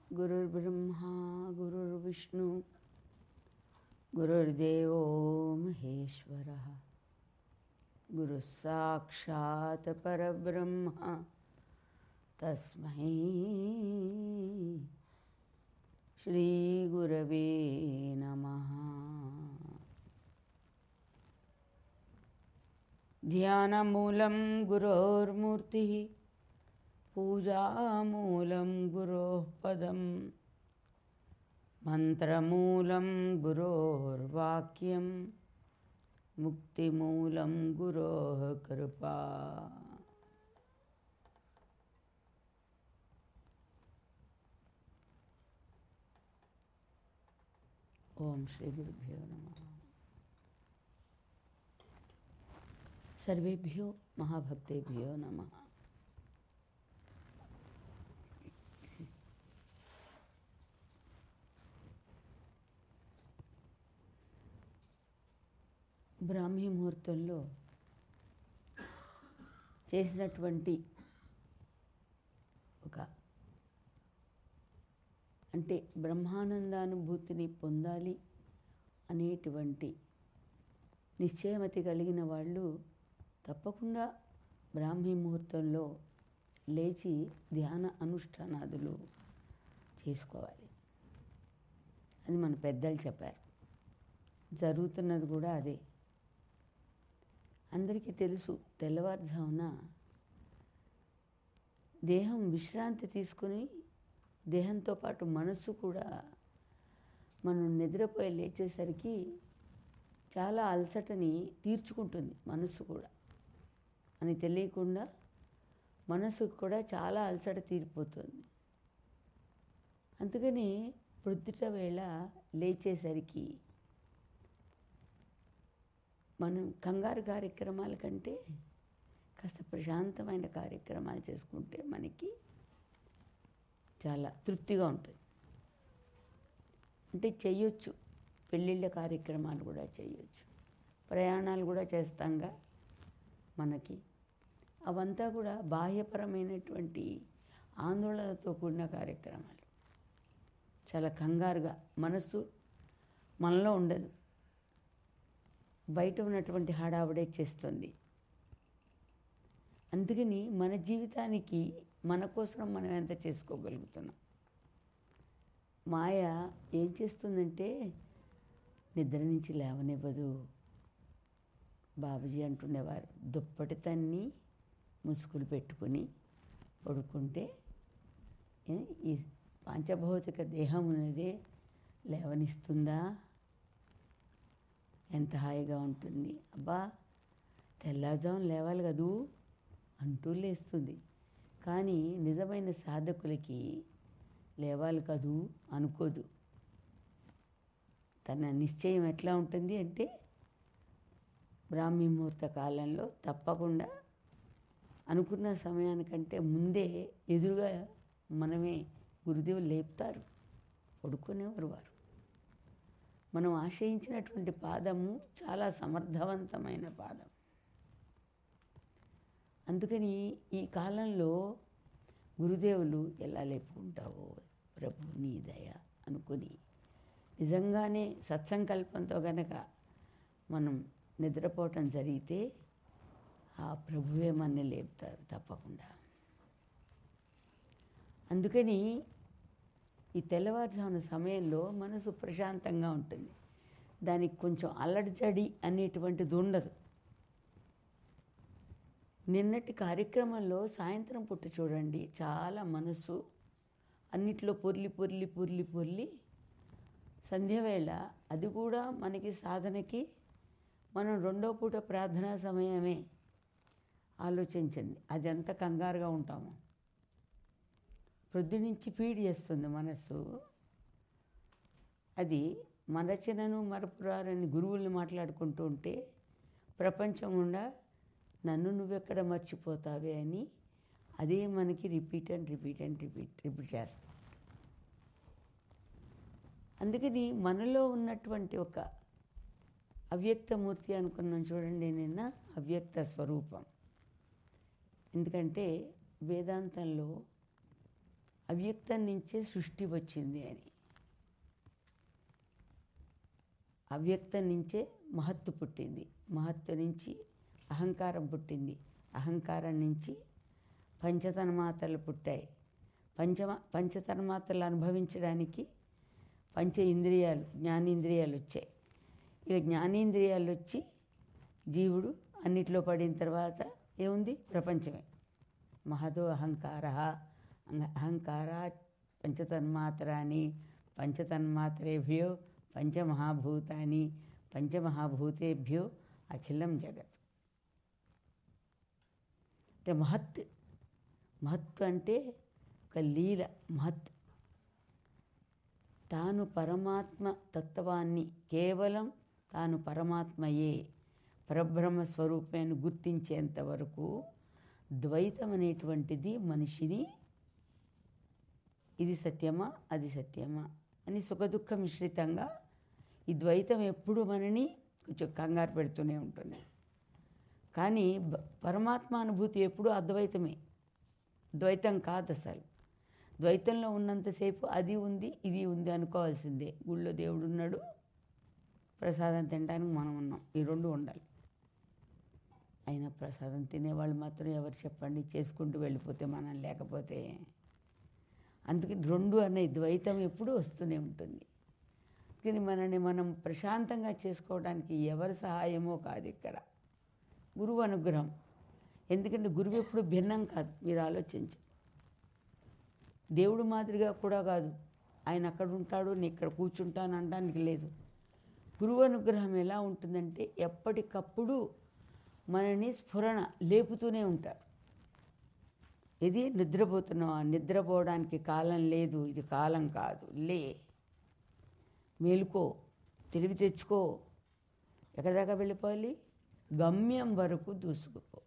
गुरुर्ब्रह्मा गुरुर्विष्णु गुरुर्देवो महेश्वरः गुरुः साक्षात् परब्रह्म तस्मै श्रीगुरवे नमः ध्यानमूलं गुरोर्मूर्तिः पूजामूलं गुरोः पदं मन्त्रमूलं गुरोर्वाक्यं मुक्तिमूलं गुरोः कृपा ఓం శ్రీ గురుభ్యో నమ సర్వేభ్యో మహాభక్తేభ్యో నమ బ్రాహ్మీ ముహూర్తంలో చేసినటువంటి ఒక అంటే బ్రహ్మానందానుభూతిని పొందాలి అనేటువంటి నిశ్చయమతి కలిగిన వాళ్ళు తప్పకుండా బ్రాహ్మీ ముహూర్తంలో లేచి ధ్యాన అనుష్ఠానాదులు చేసుకోవాలి అది మన పెద్దలు చెప్పారు జరుగుతున్నది కూడా అదే అందరికీ తెలుసు తెల్లవారుజామున దేహం విశ్రాంతి తీసుకుని దేహంతో పాటు మనస్సు కూడా మనం నిద్రపోయి లేచేసరికి చాలా అలసటని తీర్చుకుంటుంది మనస్సు కూడా అని తెలియకుండా మనసుకు కూడా చాలా అలసట తీరిపోతుంది అందుకని ప్రొద్దుట వేళ లేచేసరికి మనం కంగారు కార్యక్రమాల కంటే కాస్త ప్రశాంతమైన కార్యక్రమాలు చేసుకుంటే మనకి చాలా తృప్తిగా ఉంటుంది అంటే చెయ్యొచ్చు పెళ్ళిళ్ళ కార్యక్రమాలు కూడా చేయొచ్చు ప్రయాణాలు కూడా చేస్తాంగా మనకి అవంతా కూడా బాహ్యపరమైనటువంటి ఆందోళనతో కూడిన కార్యక్రమాలు చాలా కంగారుగా మనస్సు మనలో ఉండదు బయట ఉన్నటువంటి హడావుడే చేస్తుంది అందుకని మన జీవితానికి మన కోసం మనం ఎంత చేసుకోగలుగుతున్నాం మాయ ఏం చేస్తుందంటే నిద్ర నుంచి లేవనివ్వదు బాబుజీ అంటుండేవారు దుప్పటి తన్ని ముసుగులు పెట్టుకుని పడుకుంటే ఈ పాంచభౌతిక దేహం ఉన్నదే లేవనిస్తుందా ఎంత హాయిగా ఉంటుంది అబ్బా తెల్లారుజామున లేవాలి కదూ అంటూ లేస్తుంది కానీ నిజమైన సాధకులకి లేవాలి కదూ అనుకోదు తన నిశ్చయం ఎట్లా ఉంటుంది అంటే బ్రాహ్మీ ముహూర్త కాలంలో తప్పకుండా అనుకున్న సమయానికంటే ముందే ఎదురుగా మనమే గురుదేవులు లేపుతారు పడుకునేవారు వారు మనం ఆశ్రయించినటువంటి పాదము చాలా సమర్థవంతమైన పాదం అందుకని ఈ కాలంలో గురుదేవులు ఎలా లేపుకుంటావో ప్రభు నీ దయ అనుకుని నిజంగానే సత్సంకల్పంతో గనక మనం నిద్రపోవటం జరిగితే ఆ ప్రభువే మన లేపుతారు తప్పకుండా అందుకని ఈ తెల్లవారుజామున సమయంలో మనసు ప్రశాంతంగా ఉంటుంది దానికి కొంచెం అల్లడిజడి అనేటువంటిది ఉండదు నిన్నటి కార్యక్రమంలో సాయంత్రం పుట్ట చూడండి చాలా మనసు అన్నిట్లో పొర్లి పొర్లి పొర్లి పొర్లి సంధ్యవేళ అది కూడా మనకి సాధనకి మనం రెండో పూట ప్రార్థనా సమయమే ఆలోచించండి అది ఎంత కంగారుగా ఉంటాము ప్రొద్దు నుంచి ఫీడ్ చేస్తుంది మనస్సు అది మరచనను మరపురారని గురువుల్ని మాట్లాడుకుంటూ ఉంటే ప్రపంచం గుండా నన్ను నువ్వెక్కడ మర్చిపోతావే అని అదే మనకి repeat and repeat and repeat repeat చేస్తాం అందుకని మనలో ఉన్నటువంటి ఒక అవ్యక్తమూర్తి అనుకున్నాం చూడండి నిన్న అవ్యక్త స్వరూపం ఎందుకంటే వేదాంతంలో అవ్యక్తం నుంచే సృష్టి వచ్చింది అని అవ్యక్తం నుంచే మహత్తు పుట్టింది మహత్తు నుంచి అహంకారం పుట్టింది అహంకారం నుంచి పంచతన్మాత్రలు పుట్టాయి పంచమ పంచతన్మాత్రలు అనుభవించడానికి పంచ ఇంద్రియాలు జ్ఞానేంద్రియాలు వచ్చాయి ఇక జ్ఞానేంద్రియాలు వచ్చి జీవుడు అన్నిట్లో పడిన తర్వాత ఏముంది ప్రపంచమే మహదో అహంకార అహంకార పంచతన్మాత్రాన్ని పంచతన్మాత్రేభ్యో పంచమహాభూతాన్ని పంచమహాభూతేభ్యో అఖిలం జగత్ అంటే మహత్ మహత్ అంటే ఒక లీల మహత్ తాను పరమాత్మ తత్వాన్ని కేవలం తాను పరమాత్మయే పరబ్రహ్మ స్వరూపాన్ని గుర్తించేంత వరకు ద్వైతం అనేటువంటిది మనిషిని ఇది సత్యమా అది సత్యమా అని సుఖదుఖ మిశ్రితంగా ఈ ద్వైతం ఎప్పుడు మనని కొంచెం కంగారు పెడుతూనే ఉంటుంది కానీ బ- పరమాత్మ అనుభూతి ఎప్పుడు అద్వైతమే ద్వైతం కాదు అసలు ద్వైతంలో ఉన్నంతసేపు అది ఉంది ఇది ఉంది అనుకోవాల్సిందే గుళ్ళో దేవుడు ఉన్నాడు ప్రసాదం తినడానికి మనం ఉన్నాం ఈ రెండు ఉండాలి అయినా ప్రసాదం తినేవాళ్ళు మాత్రం ఎవరు చెప్పండి చేసుకుంటూ వెళ్ళిపోతే మనం లేకపోతే అందుకని రెండు అనే ద్వైతం ఎప్పుడూ వస్తూనే ఉంటుంది కానీ మనని మనం ప్రశాంతంగా చేసుకోవడానికి ఎవరి సహాయమో కాదు ఇక్కడ గురువు అనుగ్రహం ఎందుకంటే గురువు ఎప్పుడు భిన్నం కాదు మీరు ఆలోచించండి దేవుడు మాదిరిగా కూడా కాదు ఆయన అక్కడ ఉంటాడు నేను ఇక్కడ కూర్చుంటాను అనడానికి లేదు గురువు అనుగ్రహం ఎలా ఉంటుందంటే ఎప్పటికప్పుడు మనని స్ఫురణ లేపుతూనే ఉంటారు ఇది నిద్రపోతున్నావా నిద్రపోవడానికి కాలం లేదు ఇది కాలం కాదు లే మేలుకో తెలివి తెచ్చుకో ఎక్కడి దాకా వెళ్ళిపోవాలి గమ్యం వరకు దూసుకుపో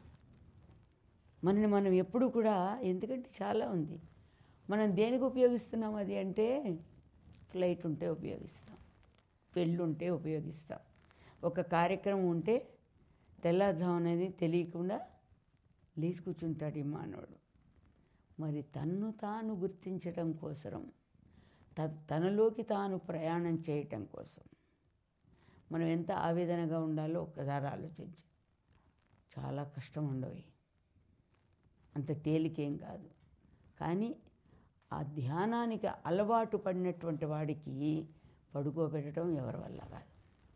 మనని మనం ఎప్పుడు కూడా ఎందుకంటే చాలా ఉంది మనం దేనికి ఉపయోగిస్తున్నాం అది అంటే ఫ్లైట్ ఉంటే ఉపయోగిస్తాం పెళ్ళి ఉంటే ఉపయోగిస్తాం ఒక కార్యక్రమం ఉంటే తెల్లజామునది తెలియకుండా లేచి కూర్చుంటాడు ఈ మానవుడు మరి తన్ను తాను గుర్తించడం కోసం త తనలోకి తాను ప్రయాణం చేయటం కోసం మనం ఎంత ఆవేదనగా ఉండాలో ఒక్కసారి ఆలోచించు చాలా కష్టం ఉండవు అంత తేలికేం కాదు కానీ ఆ ధ్యానానికి అలవాటు పడినటువంటి వాడికి పడుకోబెట్టడం ఎవరి వల్ల కాదు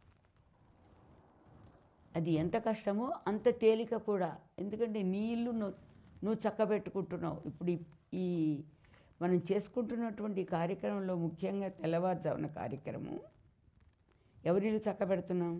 అది ఎంత కష్టమో అంత తేలిక కూడా ఎందుకంటే నీ ఇల్లు నువ్వు నువ్వు చక్కబెట్టుకుంటున్నావు ఇప్పుడు ఈ- ఈ మనం చేసుకుంటున్నటువంటి ఈ కార్యక్రమంలో ముఖ్యంగా తెల్లవారుజామున కార్యక్రమం ఎవరి ఇల్లు చక్కబెడుతున్నాం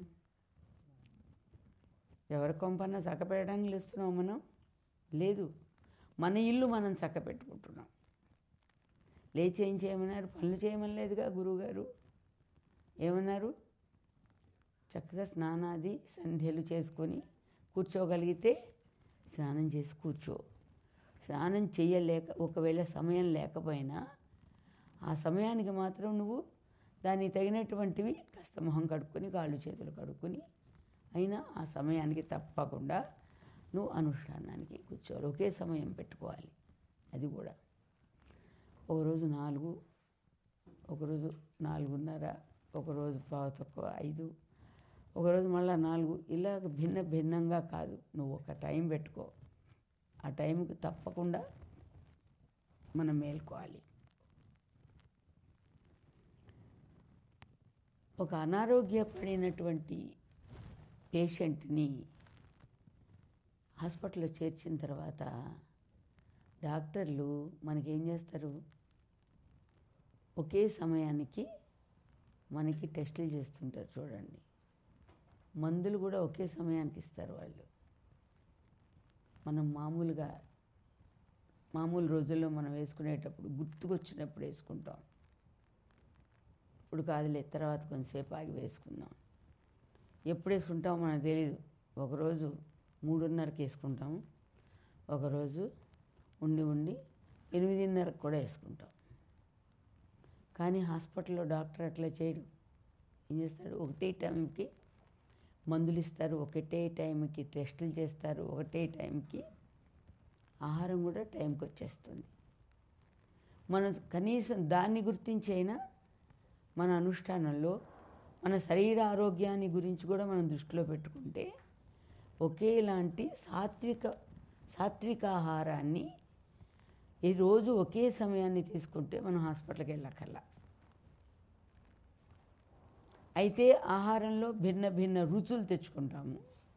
ఎవరి కొంపన్నా చక్కబెట్టడానికి ఇస్తున్నాం మనం లేదు మన ఇల్లు మనం చక్కబెట్టుకుంటున్నాం లేచి ఏం చేయమన్నారు పనులు చేయమని లేదుగా గురువుగారు ఏమన్నారు చక్కగా స్నానాది సంధ్యలు చేసుకొని కూర్చోగలిగితే స్నానం చేసి కూర్చో స్నానం చేయలేక ఒకవేళ సమయం లేకపోయినా ఆ సమయానికి మాత్రం నువ్వు దానికి తగినటువంటివి కాస్త మొహం కడుక్కొని కాళ్ళు చేతులు కడుక్కొని అయినా ఆ సమయానికి తప్పకుండా నువ్వు అనుష్ఠానానికి కూర్చోవాలి ఒకే సమయం పెట్టుకోవాలి అది కూడా ఒకరోజు నాలుగు ఒకరోజు నాలుగున్నర ఒకరోజు పావు తక్కువ ఐదు ఒకరోజు మళ్ళీ నాలుగు ఇలాగ భిన్న భిన్నంగా కాదు నువ్వు ఒక టైం పెట్టుకో ఆ టైంకి తప్పకుండా మనం మేల్కోవాలి ఒక అనారోగ్యపడినటువంటి పేషెంట్ని హాస్పిటల్లో చేర్చిన తర్వాత డాక్టర్లు మనకేం చేస్తారు ఒకే సమయానికి మనకి టెస్టులు చేస్తుంటారు చూడండి మందులు కూడా ఒకే సమయానికి ఇస్తారు వాళ్ళు మనం మామూలుగా మామూలు రోజుల్లో మనం వేసుకునేటప్పుడు గుర్తుకొచ్చినప్పుడు వేసుకుంటాం ఇప్పుడు కాదులే తర్వాత కొంతసేపు ఆగి వేసుకుందాం ఎప్పుడు వేసుకుంటామో మనకు తెలియదు ఒకరోజు మూడున్నరకి వేసుకుంటాము ఒకరోజు ఉండి ఉండి ఎనిమిదిన్నరకు కూడా వేసుకుంటాం కానీ హాస్పిటల్లో డాక్టర్ అట్లా చేయడు ఏం చేస్తాడు ఒకటే టైంకి మందులు ఇస్తారు ఒకటే టైంకి టెస్టులు చేస్తారు ఒకటే టైంకి ఆహారం కూడా టైంకి వచ్చేస్తుంది మనం కనీసం దాన్ని గుర్తించైనా మన అనుష్ఠానంలో మన శరీర ఆరోగ్యాన్ని గురించి కూడా మనం దృష్టిలో పెట్టుకుంటే ఒకేలాంటి సాత్విక సాత్విక ఆహారాన్ని ఈ రోజు ఒకే సమయాన్ని తీసుకుంటే మనం హాస్పిటల్కి వెళ్ళక్కర్లా అయితే ఆహారంలో భిన్న భిన్న రుచులు తెచ్చుకుంటాము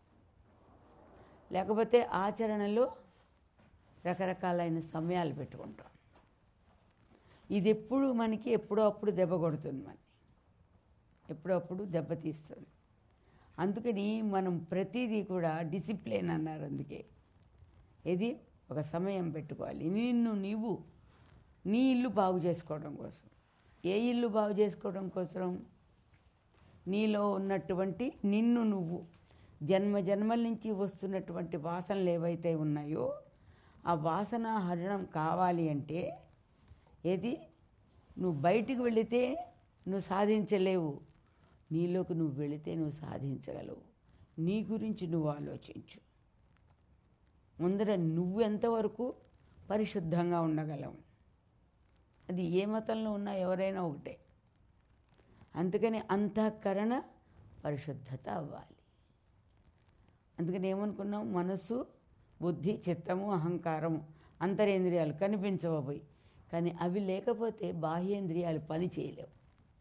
లేకపోతే ఆచరణలో రకరకాలైన సమయాలు పెట్టుకుంటాం ఇది ఎప్పుడు మనకి ఎప్పుడో అప్పుడు దెబ్బ కొడుతుంది మనని ఎప్పుడప్పుడు దెబ్బతీస్తుంది అందుకని మనం ప్రతిదీ కూడా డిసిప్లిన్ అన్నారు అందుకే ఇది ఒక సమయం పెట్టుకోవాలి నిన్ను నీవు నీ ఇల్లు బాగు చేసుకోవడం కోసం ఏ ఇల్లు బాగు చేసుకోవడం కోసం నీలో ఉన్నటువంటి నిన్ను నువ్వు జన్మ జన్మల నుంచి వస్తున్నటువంటి వాసనలు ఏవైతే ఉన్నాయో ఆ వాసన హరణం కావాలి అంటే ఏది నువ్వు బయటికి వెళితే నువ్వు సాధించలేవు నీలోకి నువ్వు వెళితే నువ్వు సాధించగలవు నీ గురించి నువ్వు ఆలోచించు ముందర నువ్వు ఎంతవరకు పరిశుద్ధంగా ఉండగలవు అది ఏ మతంలో ఉన్నా ఎవరైనా ఒకటే అందుకని అంతఃకరణ పరిశుద్ధత అవ్వాలి అందుకని ఏమనుకున్నాం మనసు బుద్ధి చిత్తము అహంకారము అంతరేంద్రియాలు కనిపించవబోయి కానీ అవి లేకపోతే బాహ్యేంద్రియాలు పని చేయలేవు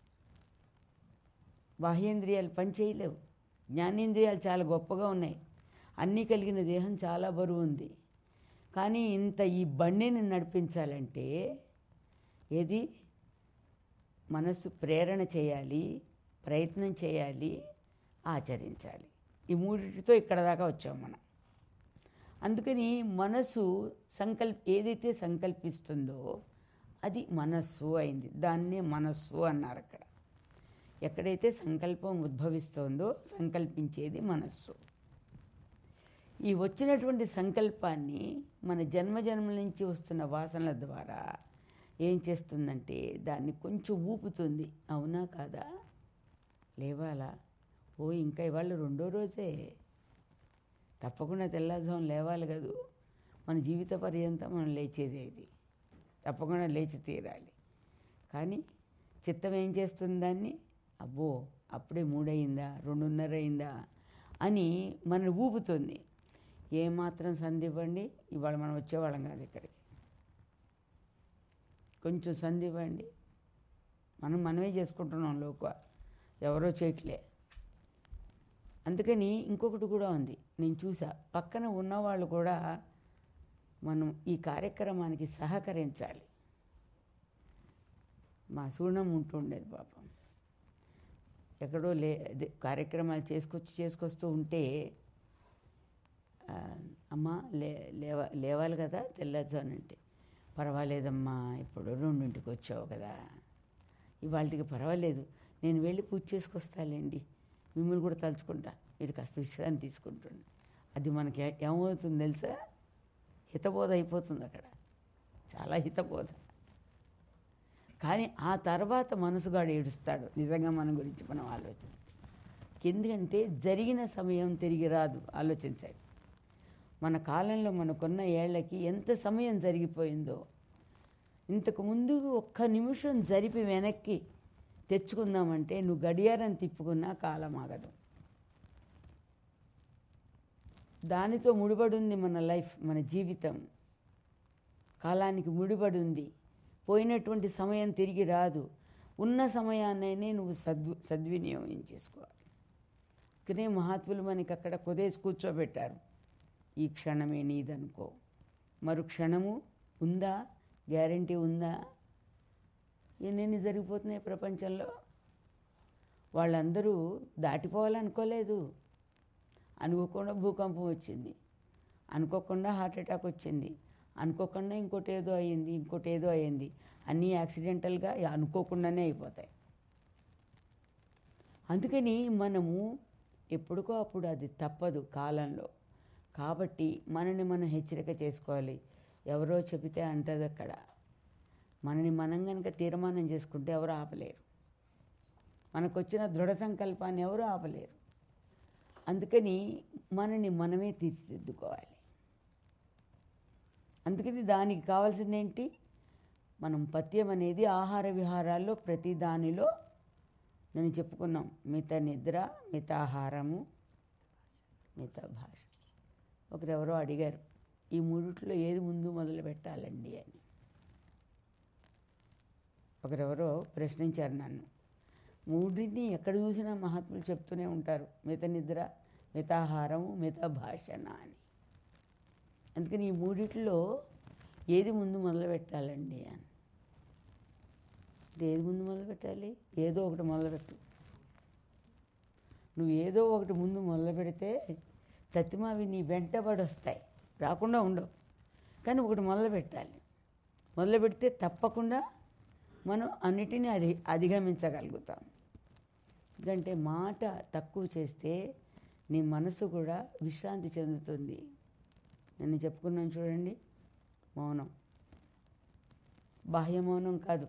బాహ్యేంద్రియాలు పని చేయలేవు జ్ఞానేంద్రియాలు చాలా గొప్పగా ఉన్నాయి అన్నీ కలిగిన దేహం చాలా బరువు ఉంది కానీ ఇంత ఈ బండిని నడిపించాలంటే ఏది మనసు ప్రేరణ చేయాలి ప్రయత్నం చేయాలి ఆచరించాలి ఈ మూడింటితో ఇక్కడ దాకా వచ్చాం మనం అందుకని మనసు సంకల్ప ఏదైతే సంకల్పిస్తుందో అది మనస్సు అయింది దాన్నే మనస్సు అన్నారు అక్కడ ఎక్కడైతే సంకల్పం ఉద్భవిస్తోందో సంకల్పించేది మనస్సు ఈ వచ్చినటువంటి సంకల్పాన్ని మన జన్మ జన్మల నుంచి వస్తున్న వాసనల ద్వారా ఏం చేస్తుందంటే దాన్ని కొంచెం ఊపుతుంది అవునా కాదా లేవాలా ఓ ఇంకా ఇవాళ రెండో రోజే తప్పకుండా తెల్లారుజామున లేవాలి కదూ మన జీవిత పర్యంతం మనం లేచేదే ఇది తప్పకుండా లేచి తీరాలి కానీ చిత్తం ఏం చేస్తుంది దాన్ని అబ్బో అప్పుడే మూడయిందా రెండున్నర అయిందా అని మన ఊపుతుంది ఏమాత్రం సంధి ఇవ్వండి ఇవాళ మనం వచ్చేవాళ్ళం కాదు ఇక్కడికి కొంచెం సంధి ఇవ్వండి మనం మనమే చేసుకుంటున్నాం లోక ఎవరో చేయట్లే అందుకని ఇంకొకటి కూడా ఉంది నేను చూసా పక్కన ఉన్నవాళ్ళు కూడా మనం ఈ కార్యక్రమానికి సహకరించాలి మా సూర్ణం ఉంటుండేది పాపం ఎక్కడో లే అదే కార్యక్రమాలు చేసుకొచ్చి చేసుకొస్తూ ఉంటే ఆ, అమ్మా లే లేవ లేవాలి కదా తెల్లజానంటే పర్వాలేదమ్మా ఇప్పుడు రెండింటికి వచ్చావు కదా ఇవాళకి పర్వాలేదు నేను వెళ్ళి పూజ చేసుకొస్తాలేండి మిమ్మల్ని కూడా తలుచుకుంటా మీరు కాస్త విశ్రాంతి తీసుకుంటుండే అది మనకి ఏ- ఏమవుతుంది తెలుసా హితబోధ అయిపోతుంది అక్కడ చాలా హితబోధ కానీ ఆ తర్వాత మనసుగాడు ఏడుస్తాడు నిజంగా మన గురించి మనం ఆలోచించి ఎందుకంటే జరిగిన సమయం తిరిగి రాదు ఆలోచించాలి మన కాలంలో మనకున్న ఏళ్ళకి ఎంత సమయం జరిగిపోయిందో ఇంతకు ముందు ఒక్క నిమిషం జరిపి వెనక్కి తెచ్చుకుందామంటే నువ్వు గడియారం తిప్పుకున్నా కాలం ఆగదు దానితో ముడిపడి ఉంది మన లైఫ్ మన జీవితం కాలానికి ముడిపడి ఉంది పోయినటువంటి సమయం తిరిగి రాదు ఉన్న సమయాన్నైనే నువ్వు సద్వి సద్వినియోగం చేసుకోవాలి అందుకనే మహాత్ములు మనకి అక్కడ కుదేసి కూర్చోబెట్టారు ఈ క్షణమే నీదనుకో మరు క్షణము ఉందా గ్యారంటీ ఉందా ఎన్నెన్ని జరిగిపోతున్నాయి ప్రపంచంలో వాళ్ళందరూ దాటిపోవాలనుకోలేదు అనుకోకుండా భూకంపం వచ్చింది అనుకోకుండా హార్ట్ అటాక్ వచ్చింది అనుకోకుండా ఇంకోటి ఏదో అయ్యింది ఇంకోటి ఏదో అయ్యింది అన్నీ యాక్సిడెంటల్గా అనుకోకుండానే అయిపోతాయి అందుకని మనము ఎప్పుడుకో అప్పుడు అది తప్పదు కాలంలో కాబట్టి మనని మనం హెచ్చరిక చేసుకోవాలి ఎవరో చెబితే అంటది అక్కడ మనని మనం కనుక తీర్మానం చేసుకుంటే ఎవరు ఆపలేరు మనకు వచ్చిన దృఢ సంకల్పాన్ని ఎవరు ఆపలేరు అందుకని మనని మనమే తీర్చిదిద్దుకోవాలి అందుకని దానికి కావాల్సింది ఏంటి మనం పథ్యం అనేది ఆహార విహారాల్లో ప్రతి దానిలో నేను చెప్పుకున్నాం మిత నిద్ర మితాహారము మిత భాష ఒకరెవరో అడిగారు ఈ మూడిట్లో ఏది ముందు మొదలు పెట్టాలండి అని ఒకరెవరో ప్రశ్నించారు నన్ను మూడింటిని ఎక్కడ చూసినా మహాత్ములు చెప్తూనే ఉంటారు మిత నిద్ర మితాహారము మిత భాషణ అని అందుకని ఈ మూడిట్లో ఏది ముందు మొదలు పెట్టాలండి అని అంటే ఏది ముందు మొదలు పెట్టాలి ఏదో ఒకటి మొదలుపెట్టు నువ్వు ఏదో ఒకటి ముందు మొదలు పెడితే తత్తిమావి నీ వెంటబడి వస్తాయి రాకుండా ఉండవు కానీ ఒకటి మొదలు పెట్టాలి మొదలు పెడితే తప్పకుండా మనం అన్నిటినీ అది అధిగమించగలుగుతాం ఎందుకంటే మాట తక్కువ చేస్తే నీ మనసు కూడా విశ్రాంతి చెందుతుంది నేను చెప్పుకున్నాను చూడండి మౌనం బాహ్య మౌనం కాదు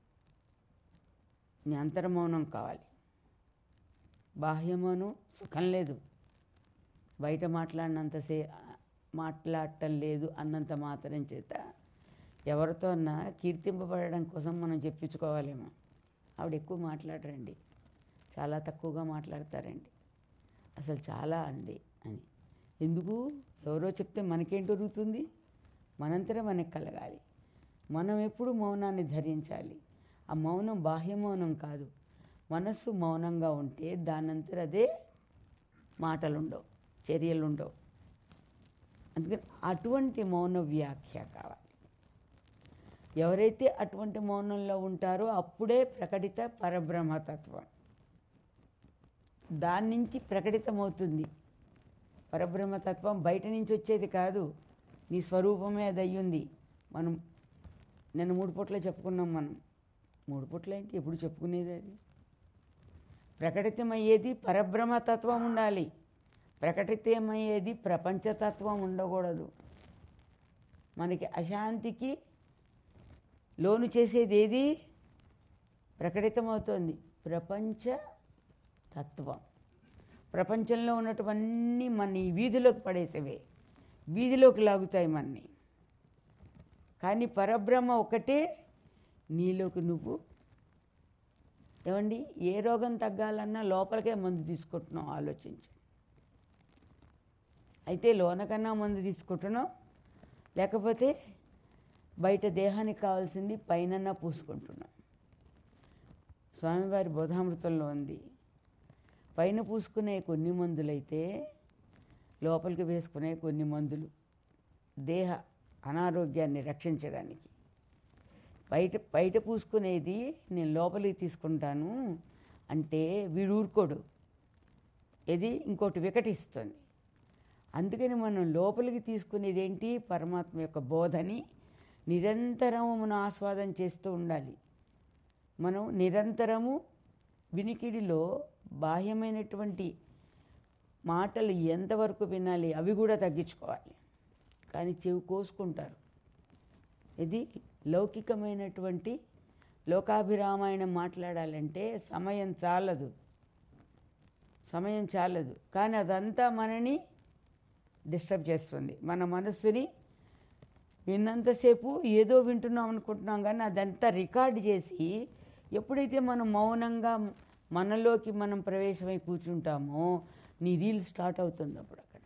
నీ అంతర మౌనం కావాలి బాహ్య మౌనం సుఖం లేదు బయట మాట్లాడినంతసే మాట్లాడటం లేదు అన్నంత మాత్రం చేత ఎవరితో అన్నా కీర్తింపబడడం కోసం మనం చెప్పించుకోవాలేమో ఆవిడ ఎక్కువ మాట్లాడరండి చాలా తక్కువగా మాట్లాడతారండి అసలు చాలా అండి అని ఎందుకు ఎవరో చెప్తే మనకేం దొరుకుతుంది మనంతరం మనకి కలగాలి మనం ఎప్పుడు మౌనాన్ని ధరించాలి ఆ మౌనం బాహ్య మౌనం కాదు మనస్సు మౌనంగా ఉంటే దానంతర అదే మాటలుండవు చర్యలుండవు అందుకని అటువంటి మౌన వ్యాఖ్య కావాలి ఎవరైతే అటువంటి మౌనంలో ఉంటారో అప్పుడే ప్రకటిత పరబ్రహ్మతత్వం దాని నుంచి ప్రకటితమవుతుంది పరబ్రహ్మతత్వం బయట నుంచి వచ్చేది కాదు నీ స్వరూపమే అది అయ్యింది మనం నిన్న మూడు పూట్ల చెప్పుకున్నాం మనం మూడు పూట్ల ఏంటి ఎప్పుడు చెప్పుకునేది అది ప్రకటితమయ్యేది పరబ్రహ్మతత్వం ఉండాలి ప్రకటితమయ్యేది ప్రపంచతత్వం ఉండకూడదు మనకి అశాంతికి లోను చేసేది ఏది ప్రకటితమవుతోంది ప్రపంచ తత్వం ప్రపంచంలో ఉన్నటువన్నీ మన ఈ వీధిలోకి పడేసేవే వీధిలోకి లాగుతాయి మన్ని కానీ పరబ్రహ్మ ఒకటే నీలోకి నువ్వు ఏమండి ఏ రోగం తగ్గాలన్నా లోపలికే మందు తీసుకుంటున్నాం ఆలోచించి అయితే లోనకన్నా మందు తీసుకుంటున్నాం లేకపోతే బయట దేహానికి కావాల్సింది పైన పూసుకుంటున్నాం స్వామివారి బోధామృతంలో ఉంది పైన పూసుకునే కొన్ని మందులైతే లోపలికి వేసుకునే కొన్ని మందులు దేహ అనారోగ్యాన్ని రక్షించడానికి బయట బయట పూసుకునేది నేను లోపలికి తీసుకుంటాను అంటే వీడు ఊరుకోడు ఇది ఇంకోటి వికటిస్తుంది అందుకని మనం లోపలికి తీసుకునేది ఏంటి పరమాత్మ యొక్క బోధని నిరంతరము మనం ఆస్వాదం చేస్తూ ఉండాలి మనం నిరంతరము వినికిడిలో బాహ్యమైనటువంటి మాటలు ఎంతవరకు వినాలి అవి కూడా తగ్గించుకోవాలి కానీ చెవి కోసుకుంటారు ఇది లౌకికమైనటువంటి లోకాభిరామాయణం మాట్లాడాలంటే సమయం చాలదు సమయం చాలదు కానీ అదంతా మనని డిస్టర్బ్ చేస్తుంది మన మనస్సుని విన్నంతసేపు ఏదో వింటున్నాం అనుకుంటున్నాం కానీ అదంతా రికార్డ్ చేసి ఎప్పుడైతే మనం మౌనంగా మనలోకి మనం ప్రవేశమై కూర్చుంటామో నీ రీల్ స్టార్ట్ అవుతుంది అప్పుడు అక్కడ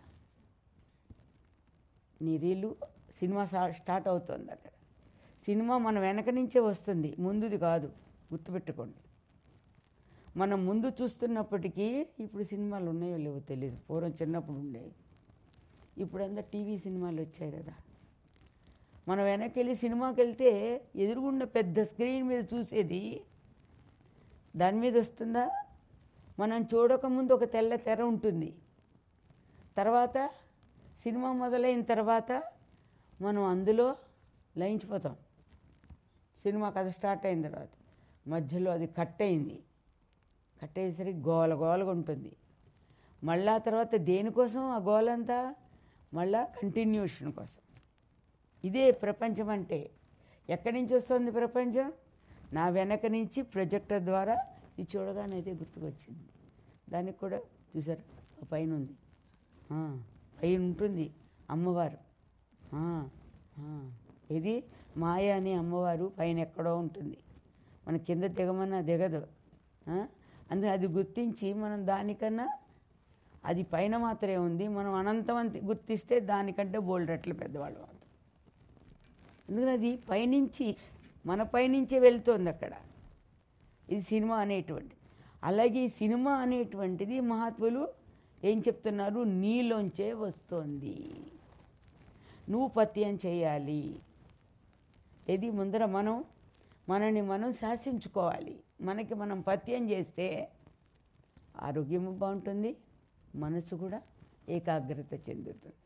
నీ రీలు సినిమా సా- స్టార్ట్ అవుతుంది అక్కడ సినిమా మన వెనక నుంచే వస్తుంది ముందుది కాదు గుర్తుపెట్టుకోండి మనం ముందు చూస్తున్నప్పటికీ ఇప్పుడు సినిమాలు ఉన్నాయో లేవో తెలియదు పూర్వం చిన్నప్పుడు ఉండేవి ఇప్పుడంతా టీవీ సినిమాలు వచ్చాయి కదా మనం వెనక్కి వెళ్ళి సినిమాకి వెళ్తే ఎదురుగుండా పెద్ద స్క్రీన్ మీద చూసేది దాని మీద వస్తుందా మనం చూడకముందు ఒక తెల్ల తెర ఉంటుంది తర్వాత సినిమా మొదలైన తర్వాత మనం అందులో లయించిపోతాం సినిమా కథ స్టార్ట్ అయిన తర్వాత మధ్యలో అది కట్ అయింది కట్ అయ్యేసరికి గోల గోలగా ఉంటుంది మళ్ళా తర్వాత దేనికోసం ఆ గోలంతా మళ్ళా కంటిన్యూషన్ కోసం ఇదే ప్రపంచం అంటే ఎక్కడి నుంచి వస్తుంది ప్రపంచం నా వెనక నుంచి ప్రొజెక్టర్ ద్వారా ఇది చూడగానే అయితే గుర్తుకొచ్చింది దానికి కూడా చూసారు ఆ పైన ఉంది ఆ, పైన ఉంటుంది అమ్మవారు ఆ, ఆ. ఇది మాయ అనే అమ్మవారు పైన ఎక్కడో ఉంటుంది మన కింద దిగమన్నా దిగదు ఆ? అందుకని అది గుర్తించి మనం దానికన్నా అది పైన మాత్రమే ఉంది మనం అనంతం అని గుర్తిస్తే దానికంటే బోల్డ్ రెట్లు పెద్దవాళ్ళు అవుతాం ఎందుకని అది పైనుంచి మన పైనుంచే వెళ్తోంది అక్కడ ఇది సినిమా అనేటువంటిది అలాగే ఈ సినిమా అనేటువంటిది మహాత్ములు ఏం చెప్తున్నారు నీలోంచే వస్తోంది నువ్వు పత్యం చేయాలి ఇది ముందర మనం మనని మనం శాసించుకోవాలి మనకి మనం పత్యం చేస్తే ఆరోగ్యము బాగుంటుంది మనసు కూడా ఏకాగ్రత చెందుతుంది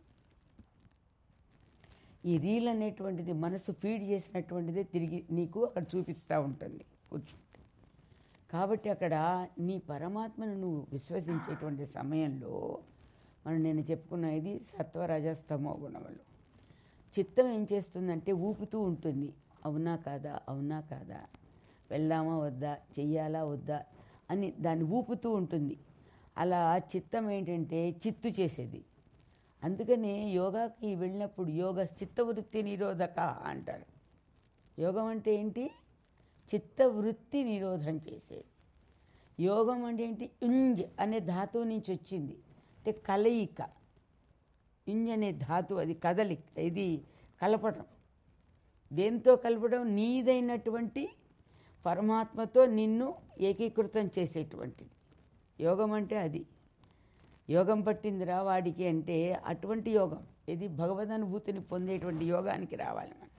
ఈ రీల్ అనేటువంటిది మనసు ఫీడ్ చేసినటువంటిదే తిరిగి నీకు అక్కడ చూపిస్తూ ఉంటుంది కూర్చుంటే కాబట్టి అక్కడ నీ పరమాత్మను నువ్వు విశ్వసించేటువంటి సమయంలో మనం నేను చెప్పుకున్న ఇది సత్వరజస్తమో గుణములు చిత్తం ఏం చేస్తుందంటే ఊపుతూ ఉంటుంది అవునా కాదా అవునా కాదా వెళ్దామా వద్దా చెయ్యాలా వద్దా అని దాన్ని ఊపుతూ ఉంటుంది అలా చిత్తం ఏంటంటే చిత్తు చేసేది అందుకనే యోగాకి వెళ్ళినప్పుడు యోగ చిత్తవృత్తి నిరోధక అంటారు యోగం అంటే ఏంటి చిత్తవృత్తి నిరోధం చేసేది యోగం అంటే ఏంటి యుంజ్ అనే ధాతువు నుంచి వచ్చింది అంటే కలయిక యుంజ్ అనే ధాతువు అది కదలిక ఇది కలపటం దేంతో కలపడం నీదైనటువంటి పరమాత్మతో నిన్ను ఏకీకృతం చేసేటువంటిది యోగం అంటే అది యోగం పట్టిందిరా వాడికి అంటే అటువంటి యోగం ఇది భగవద్ అనుభూతిని పొందేటువంటి యోగానికి రావాలి మనం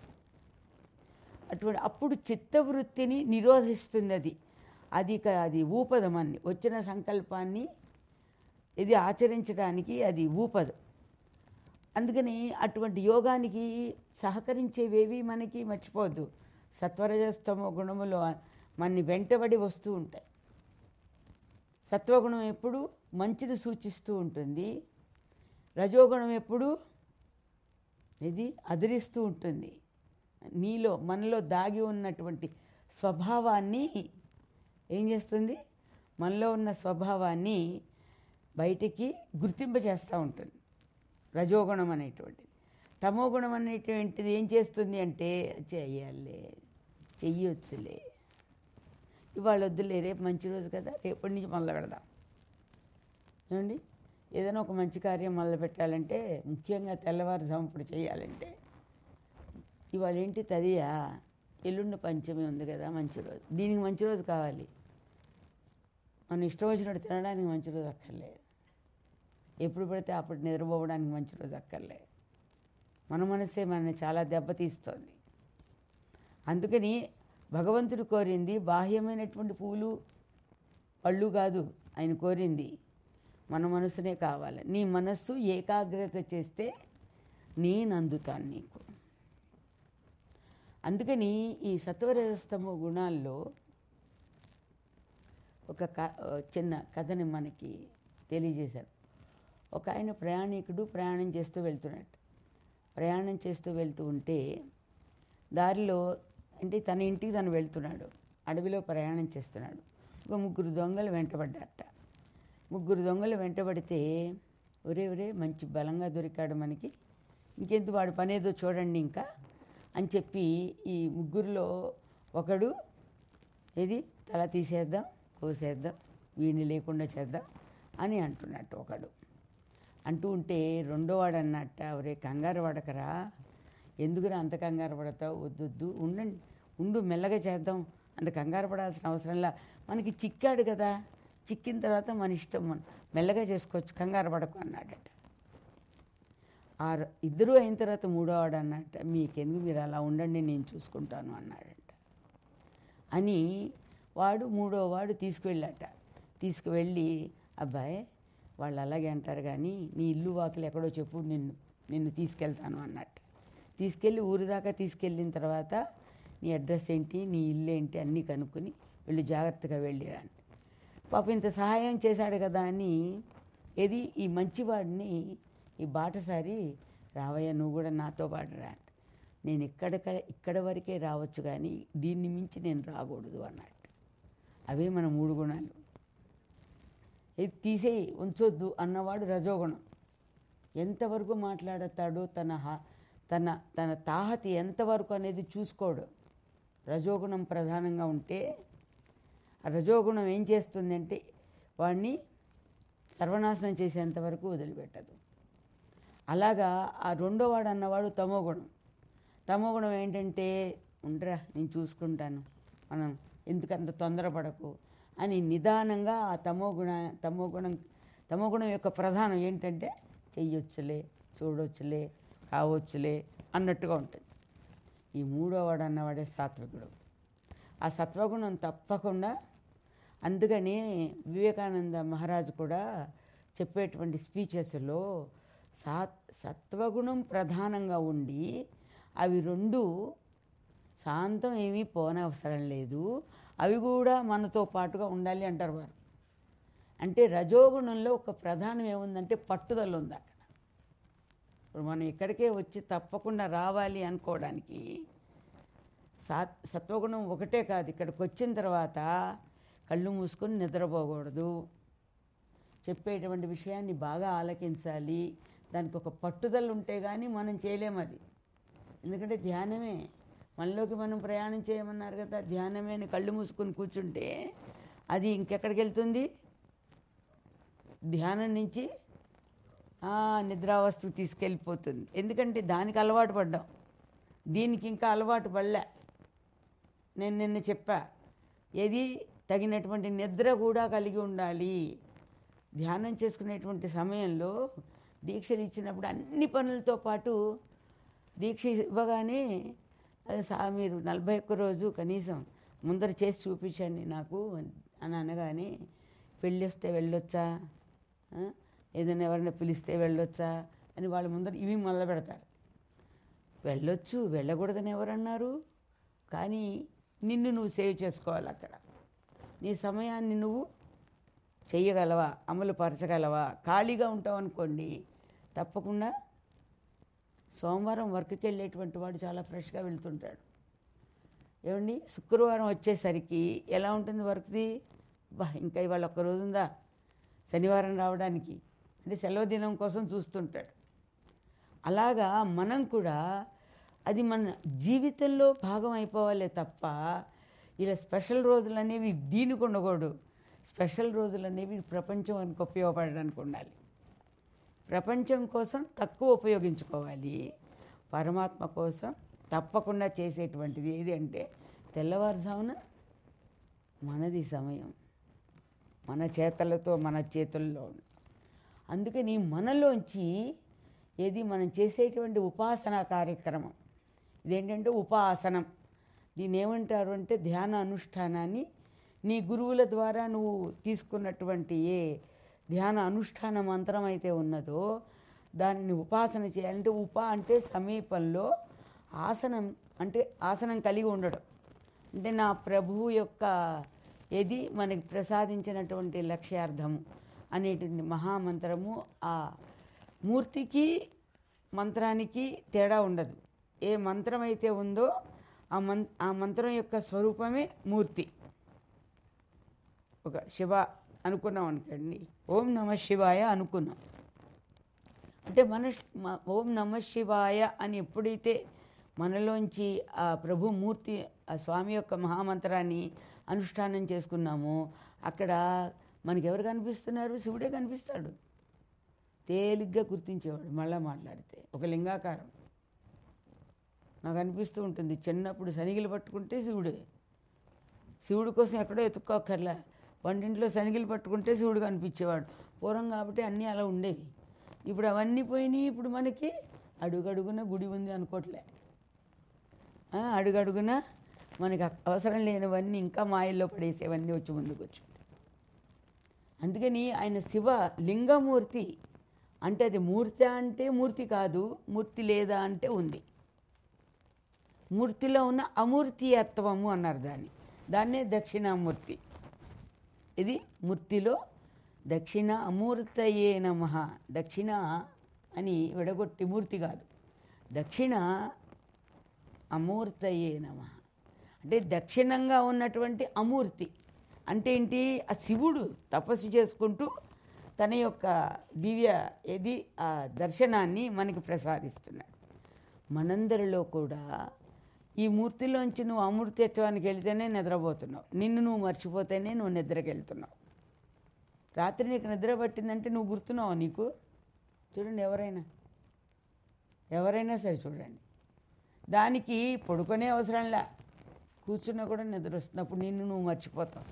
అటువంటి అప్పుడు చిత్తవృత్తిని నిరోధిస్తుంది అది అది క- అది ఊపదు మన్ని వచ్చిన సంకల్పాన్ని ఇది ఆచరించడానికి అది ఊపదు అందుకని అటువంటి యోగానికి సహకరించేవేవి మనకి మర్చిపోవద్దు సత్వరజస్తమో గుణములు మనని వెంటబడి వస్తూ ఉంటాయి సత్వగుణం ఎప్పుడు మంచిది సూచిస్తూ ఉంటుంది రజోగుణం ఎప్పుడు ఇది అదిరిస్తూ ఉంటుంది నీలో మనలో దాగి ఉన్నటువంటి స్వభావాన్ని ఏం చేస్తుంది మనలో ఉన్న స్వభావాన్ని బయటికి గుర్తింపజేస్తూ ఉంటుంది రజోగుణం అనేటువంటిది తమో గుణం అనేటువంటిది ఏం చేస్తుంది అంటే చెయ్యాలే చెయ్యొచ్చులే ఇవాళ వద్దులే రేపు మంచి రోజు కదా రేపటి నుంచి మొదలు పెడదాం ఏమండి ఏదైనా ఒక మంచి కార్యం మొదలు పెట్టాలంటే ముఖ్యంగా తెల్లవారుజాము ఇప్పుడు చేయాలంటే ఇవాళ ఏంటి తదియా ఎల్లుండి పంచమి ఉంది కదా మంచి రోజు దీనికి మంచి రోజు కావాలి మన ఇష్టం వచ్చినట్టు తినడానికి మంచి రోజు అక్కర్లేదు ఎప్పుడు పడితే అప్పుడు నిద్రపోవడానికి మంచి రోజు అక్కర్లేదు మన మనసే మనని చాలా దెబ్బతీస్తోంది అందుకని భగవంతుడు కోరింది బాహ్యమైనటువంటి పూలు పళ్ళు కాదు ఆయన కోరింది మన మనసునే కావాలి నీ మనస్సు ఏకాగ్రత చేస్తే నేను అందుతాను నీకు అందుకని ఈ సత్వరజస్తమ గుణాల్లో ఒక క చిన్న కథని మనకి తెలియజేశారు ఒక ఆయన ప్రయాణికుడు ప్రయాణం చేస్తూ వెళ్తున్నట్టు ప్రయాణం చేస్తూ వెళ్తూ ఉంటే దారిలో అంటే తన ఇంటికి తను వెళ్తున్నాడు అడవిలో ప్రయాణం చేస్తున్నాడు ఒక ముగ్గురు దొంగలు వెంటబడ్డారట ముగ్గురు దొంగలు వెంటబడితే ఒరే ఒరే మంచి బలంగా దొరికాడు మనకి ఇంకెందుకు వాడి పని ఏదో చూడండి ఇంకా అని చెప్పి ఈ ముగ్గురిలో ఒకడు ఏది తల తీసేద్దాం కోసేద్దాం వీడిని లేకుండా చేద్దాం అని అంటున్నట్టు ఒకడు అంటూ ఉంటే రెండో వాడు అన్నట్ట ఒరే కంగారు పడకరా ఎందుకురా అంత కంగారు పడతావు వద్దొద్దు ఉండండి ఉండు మెల్లగా చేద్దాం అంత కంగారు పడాల్సిన అవసరంలా మనకి చిక్కాడు కదా చిక్కిన తర్వాత మన ఇష్టం మనం మెల్లగా చేసుకోవచ్చు కంగారు పడకు అన్నాడట ఆ ర- ఇద్దరు అయిన తర్వాత మూడో వాడు అన్నట్ట మీకెందుకు మీరు అలా ఉండండి నేను చూసుకుంటాను అన్నాడట అని వాడు మూడో వాడు తీసుకువెళ్ళాట తీసుకువెళ్ళి అబ్బాయి వాళ్ళు అలాగే అంటారు కానీ నీ ఇల్లు వాకిలు ఎక్కడో చెప్పు నిన్ను నిన్ను తీసుకెళ్తాను అన్నట్టు తీసుకెళ్ళి ఊరి దాకా తీసుకెళ్ళిన తర్వాత నీ అడ్రస్ ఏంటి నీ ఇల్లు ఏంటి అన్నీ కనుక్కొని వీళ్ళు జాగ్రత్తగా వెళ్ళిరండి పాపం ఇంత సహాయం చేశాడు కదా అని ఏది ఈ మంచివాడిని ఈ బాటసారి రావయ్య నువ్వు కూడా నాతో పాటు రా అంట. నేను ఇక్కడ ఇక్కడ వరకే రావచ్చు కానీ దీన్ని మించి నేను రాకూడదు అన్నట్టు అవే మన మూడు గుణాలు ఇది తీసేయి ఉంచొద్దు అన్నవాడు రజోగుణం ఎంతవరకు మాట్లాడతాడో తన హా తన తన తాహతి ఎంతవరకు అనేది చూసుకోడు రజోగుణం ప్రధానంగా ఉంటే ఆ రజోగుణం ఏం చేస్తుంది అంటే వాడిని సర్వనాశనం చేసేంత వరకు వదిలిపెట్టదు అలాగా ఆ రెండో వాడు అన్నవాడు తమో గుణం తమో గుణం ఏంటంటే ఉండరా నేను చూసుకుంటాను మనం ఎందుకంత తొందరపడకు అని నిదానంగా ఆ తమో గుణ తమో గుణం తమో గుణం యొక్క ప్రధానం ఏంటంటే చెయ్యొచ్చులే చూడొచ్చులే కావచ్చులే అన్నట్టుగా ఉంటుంది ఈ మూడో వాడు అన్నవాడే సాత్వికుడు ఆ సత్వగుణం తప్పకుండా అందుకని వివేకానంద మహారాజు కూడా చెప్పేటువంటి స్పీచెస్లో సాత్ సత్వగుణం ప్రధానంగా ఉండి అవి రెండు శాంతం ఏమీ పోనవసరం లేదు అవి కూడా మనతో పాటుగా ఉండాలి అంటారు వారు అంటే రజోగుణంలో ఒక ప్రధానం ఏముందంటే పట్టుదల ఉంది అక్కడ ఇప్పుడు మనం ఇక్కడికే వచ్చి తప్పకుండా రావాలి అనుకోవడానికి సాత్ సత్వగుణం ఒకటే కాదు ఇక్కడికి వచ్చిన తర్వాత కళ్ళు మూసుకొని నిద్రపోకూడదు చెప్పేటువంటి విషయాన్ని బాగా ఆలకించాలి దానికి ఒక పట్టుదల ఉంటే కానీ మనం చేయలేము అది ఎందుకంటే ధ్యానమే మనలోకి మనం ప్రయాణం చేయమన్నారు కదా ధ్యానమే అని కళ్ళు మూసుకొని కూర్చుంటే అది ఇంకెక్కడికి వెళ్తుంది ధ్యానం నుంచి ఆ, నిద్రావస్థకు తీసుకెళ్ళిపోతుంది ఎందుకంటే దానికి అలవాటు పడ్డాం దీనికి ఇంకా అలవాటు పడలే నేను నిన్న చెప్పా ఏది తగినటువంటి నిద్ర కూడా కలిగి ఉండాలి ధ్యానం చేసుకునేటువంటి సమయంలో దీక్షలు ఇచ్చినప్పుడు అన్ని పనులతో పాటు దీక్ష ఇవ్వగానే అది సా మీరు నలభై ఒక్క రోజు కనీసం ముందర చేసి చూపించండి నాకు అని అనగానే పెళ్ళి వస్తే వెళ్ళొచ్చా ఆ? ఏదైనా ఎవరైనా పిలిస్తే వెళ్ళొచ్చా అని వాళ్ళ ముందర ఇవి మొదలు పెడతారు వెళ్ళొచ్చు వెళ్ళకూడదని ఎవరన్నారు కానీ నిన్ను నువ్వు సేవ్ చేసుకోవాలి అక్కడ నీ సమయాన్ని నువ్వు చెయ్యగలవా అమలు పరచగలవా ఖాళీగా ఉంటావు అనుకోండి తప్పకుండా సోమవారం వర్క్కి వెళ్ళేటువంటి వాడు చాలా ఫ్రెష్గా వెళ్తుంటాడు ఏమండి శుక్రవారం వచ్చేసరికి ఎలా ఉంటుంది వర్క్ది బా ఇంకా ఇవాళ ఒక్క రోజు ఉందా శనివారం రావడానికి అంటే సెలవు దినం కోసం చూస్తుంటాడు అలాగా మనం కూడా అది మన జీవితంలో భాగం అయిపోవాలే తప్ప ఇలా స్పెషల్ రోజులు అనేవి దీనికి ఉండకూడదు స్పెషల్ రోజులు అనేవి ప్రపంచానికి ఉపయోగపడడానికి ఉండాలి ప్రపంచం కోసం తక్కువ ఉపయోగించుకోవాలి పరమాత్మ కోసం తప్పకుండా చేసేటువంటిది ఏది అంటే తెల్లవారుజామున మనది సమయం మన చేతలతో మన చేతుల్లో ఉంది అందుకని మనలోంచి ఏది మనం చేసేటువంటి ఉపాసన కార్యక్రమం ఇదేంటంటే ఉపాసనం దీన్ని ఏమంటారు అంటే ధ్యాన అనుష్ఠానాన్ని నీ గురువుల ద్వారా నువ్వు తీసుకున్నటువంటి ఏ ధ్యాన అనుష్ఠాన మంత్రం అయితే ఉన్నదో దానిని ఉపాసన చేయాలంటే ఉప అంటే సమీపంలో ఆసనం అంటే ఆసనం కలిగి ఉండడం అంటే నా ప్రభువు యొక్క ఏది మనకి ప్రసాదించినటువంటి లక్ష్యార్థము అనేటువంటి మహామంత్రము ఆ మూర్తికి మంత్రానికి తేడా ఉండదు ఏ మంత్రం అయితే ఉందో ఆ మం ఆ మంత్రం యొక్క స్వరూపమే మూర్తి ఒక శివ అనుకున్నాం అనుకోండి ఓం నమ శివాయ అనుకున్నాం అంటే మన మ- ఓం నమ శివాయ అని ఎప్పుడైతే మనలోంచి ఆ ప్రభు మూర్తి ఆ స్వామి యొక్క మహామంత్రాన్ని అనుష్ఠానం చేసుకున్నామో అక్కడ మనకి ఎవరు కనిపిస్తున్నారు శివుడే కనిపిస్తాడు తేలిగ్గా గుర్తించేవాడు మళ్ళా మాట్లాడితే ఒక లింగాకారం నాకు అనిపిస్తూ ఉంటుంది చిన్నప్పుడు శనిగిలు పట్టుకుంటే శివుడే శివుడి కోసం ఎక్కడో ఎత్తుక్కోకర్లా వంటింట్లో శనిగిలు పట్టుకుంటే శివుడు కనిపించేవాడు పూర్వం కాబట్టి అన్నీ అలా ఉండేవి ఇప్పుడు అవన్నీ పోయినాయి ఇప్పుడు మనకి అడుగడుగున గుడి ఉంది అనుకోవట్లే ఆ, అడుగడుగున మనకి అక్- అవసరం లేనివన్నీ ఇంకా మాయల్లో పడేసేవన్నీ వచ్చి ముందుకు వచ్చి అందుకని ఆయన శివ లింగమూర్తి అంటే అది మూర్తి అంటే మూర్తి కాదు మూర్తి లేదా అంటే ఉంది మూర్తిలో ఉన్న అమూర్తియత్వము అన్నారు దాన్ని దాన్నే దక్షిణామూర్తి ఇది మూర్తిలో దక్షిణ అమూర్తయే నమ దక్షిణ అని విడగొట్టి మూర్తి కాదు దక్షిణ అమూర్తయే నమ అంటే దక్షిణంగా ఉన్నటువంటి అమూర్తి అంటే ఏంటి ఆ శివుడు తపస్సు చేసుకుంటూ తన యొక్క దివ్య ఏది ఆ దర్శనాన్ని మనకి ప్రసాదిస్తున్నాడు మనందరిలో కూడా ఈ మూర్తిలోంచి నువ్వు అమృతత్వానికి వెళితేనే నిద్రపోతున్నావు నిన్ను నువ్వు మర్చిపోతేనే నువ్వు నిద్రకి వెళ్తున్నావు రాత్రి నీకు నిద్ర పట్టిందంటే నువ్వు గుర్తున్నావు నీకు చూడండి ఎవరైనా ఎవరైనా సరే చూడండి దానికి పడుకునే అవసరంలా కూర్చున్నా కూడా నిద్ర వస్తున్నప్పుడు నిన్ను నువ్వు మర్చిపోతావు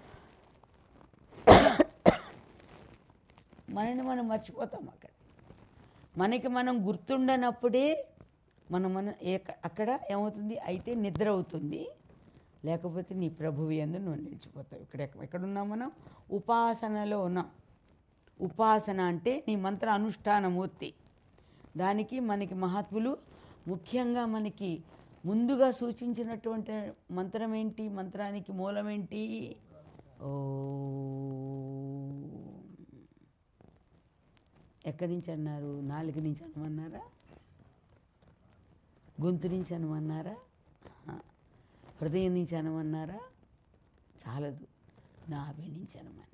మనని మనం మర్చిపోతాం అక్కడ మనకి మనం గుర్తుండనప్పుడే మనం మన ఏక- అక్కడ ఏమవుతుంది అయితే నిద్ర అవుతుంది లేకపోతే నీ ప్రభువు ఎందు నువ్వు నిలిచిపోతావు ఇక్కడ ఎక్క- ఎక్కడున్నాం మనం ఉపాసనలో ఉన్నాం ఉపాసన అంటే నీ మంత్ర అనుష్ఠానమూర్తి దానికి మనకి మహాత్ములు ముఖ్యంగా మనకి ముందుగా సూచించినటువంటి మంత్రం ఏంటి మంత్రానికి మూలం ఏంటి ఓ ఎక్కడి నుంచి అన్నారు నాలుగు నుంచి అనమన్నారా గొంతు నుంచి అనమన్నారా ఆ. హృదయం నుంచి అనమన్నారా చాలదు నాభి నుంచి అనమన్నారు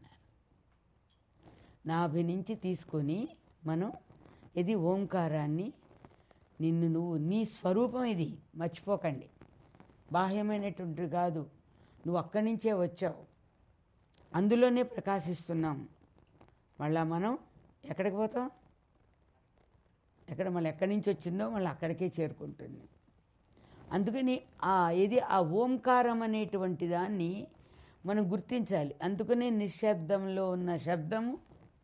నాభి నుంచి తీసుకొని మనం ఇది ఓంకారాన్ని నిన్ను నువ్వు నీ స్వరూపం ఇది మర్చిపోకండి బాహ్యమైనటువంటి కాదు నువ్వు అక్కడి నుంచే వచ్చావు అందులోనే ప్రకాశిస్తున్నాం మళ్ళా మనం ఎక్కడికి పోతాం ఎక్కడ మళ్ళీ ఎక్కడి నుంచి వచ్చిందో మళ్ళీ అక్కడికే చేరుకుంటుంది అందుకని ఆ ఇది ఆ ఓంకారం అనేటువంటి దాన్ని మనం గుర్తించాలి అందుకనే నిశ్శబ్దంలో ఉన్న శబ్దము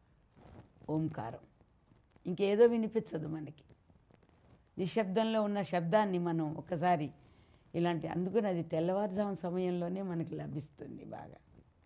ఓంకారం ఇంకేదో వినిపించదు మనకి నిశ్శబ్దంలో ఉన్న శబ్దాన్ని మనం ఒకసారి ఇలాంటి అందుకని అది తెల్లవారుజాము సమయంలోనే మనకి లభిస్తుంది బాగా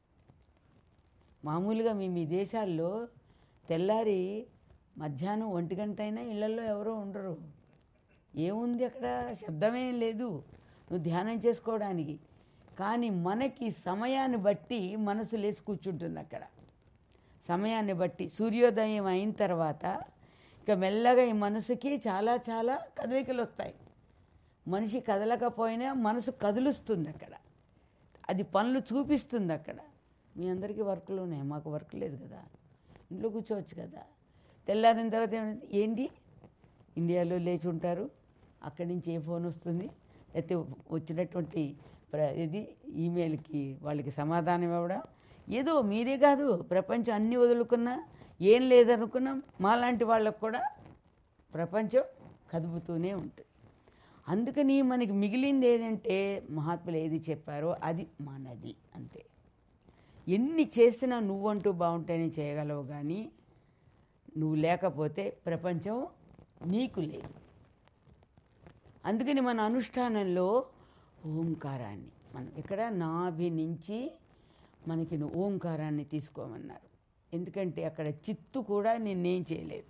మామూలుగా మీ మీ దేశాల్లో తెల్లారి మధ్యాహ్నం ఒంటి గంట అయినా ఇళ్లలో ఎవరో ఉండరు ఏముంది అక్కడ శబ్దమేం లేదు నువ్వు ధ్యానం చేసుకోవడానికి కానీ మనకి సమయాన్ని బట్టి మనసు లేచి కూర్చుంటుంది అక్కడ సమయాన్ని బట్టి సూర్యోదయం అయిన తర్వాత ఇక మెల్లగా ఈ మనసుకి చాలా చాలా కదలికలు వస్తాయి మనిషి కదలకపోయినా మనసు కదులుస్తుంది అక్కడ అది పనులు చూపిస్తుంది అక్కడ మీ అందరికీ వర్కులు ఉన్నాయి మాకు వర్క్ లేదు కదా ఇంట్లో కూర్చోవచ్చు కదా తెల్లారిన తర్వాత ఏమైంది ఏంటి ఇండియాలో లేచి ఉంటారు అక్కడి నుంచి ఏ ఫోన్ వస్తుంది అయితే వచ్చినటువంటి ప్ర- ఇది ఈమెయిల్కి వాళ్ళకి సమాధానం ఇవ్వడం ఏదో మీరే కాదు ప్రపంచం అన్నీ వదులుకున్నా ఏం లేదనుకున్నాం మాలాంటి వాళ్ళకు కూడా ప్రపంచం కదుపుతూనే ఉంటుంది అందుకని మనకి మిగిలింది ఏదంటే మహాత్ములు ఏది చెప్పారో అది మనది అంతే ఎన్ని చేసినా నువ్వంటూ బాగుంటేనే చేయగలవు కానీ నువ్వు లేకపోతే ప్రపంచం నీకు లేదు అందుకని మన అనుష్ఠానంలో ఓంకారాన్ని మనం ఇక్కడ నాభి నుంచి మనకి నువ్వు ఓంకారాన్ని తీసుకోమన్నారు ఎందుకంటే అక్కడ చిత్తు కూడా నిన్నేం చేయలేదు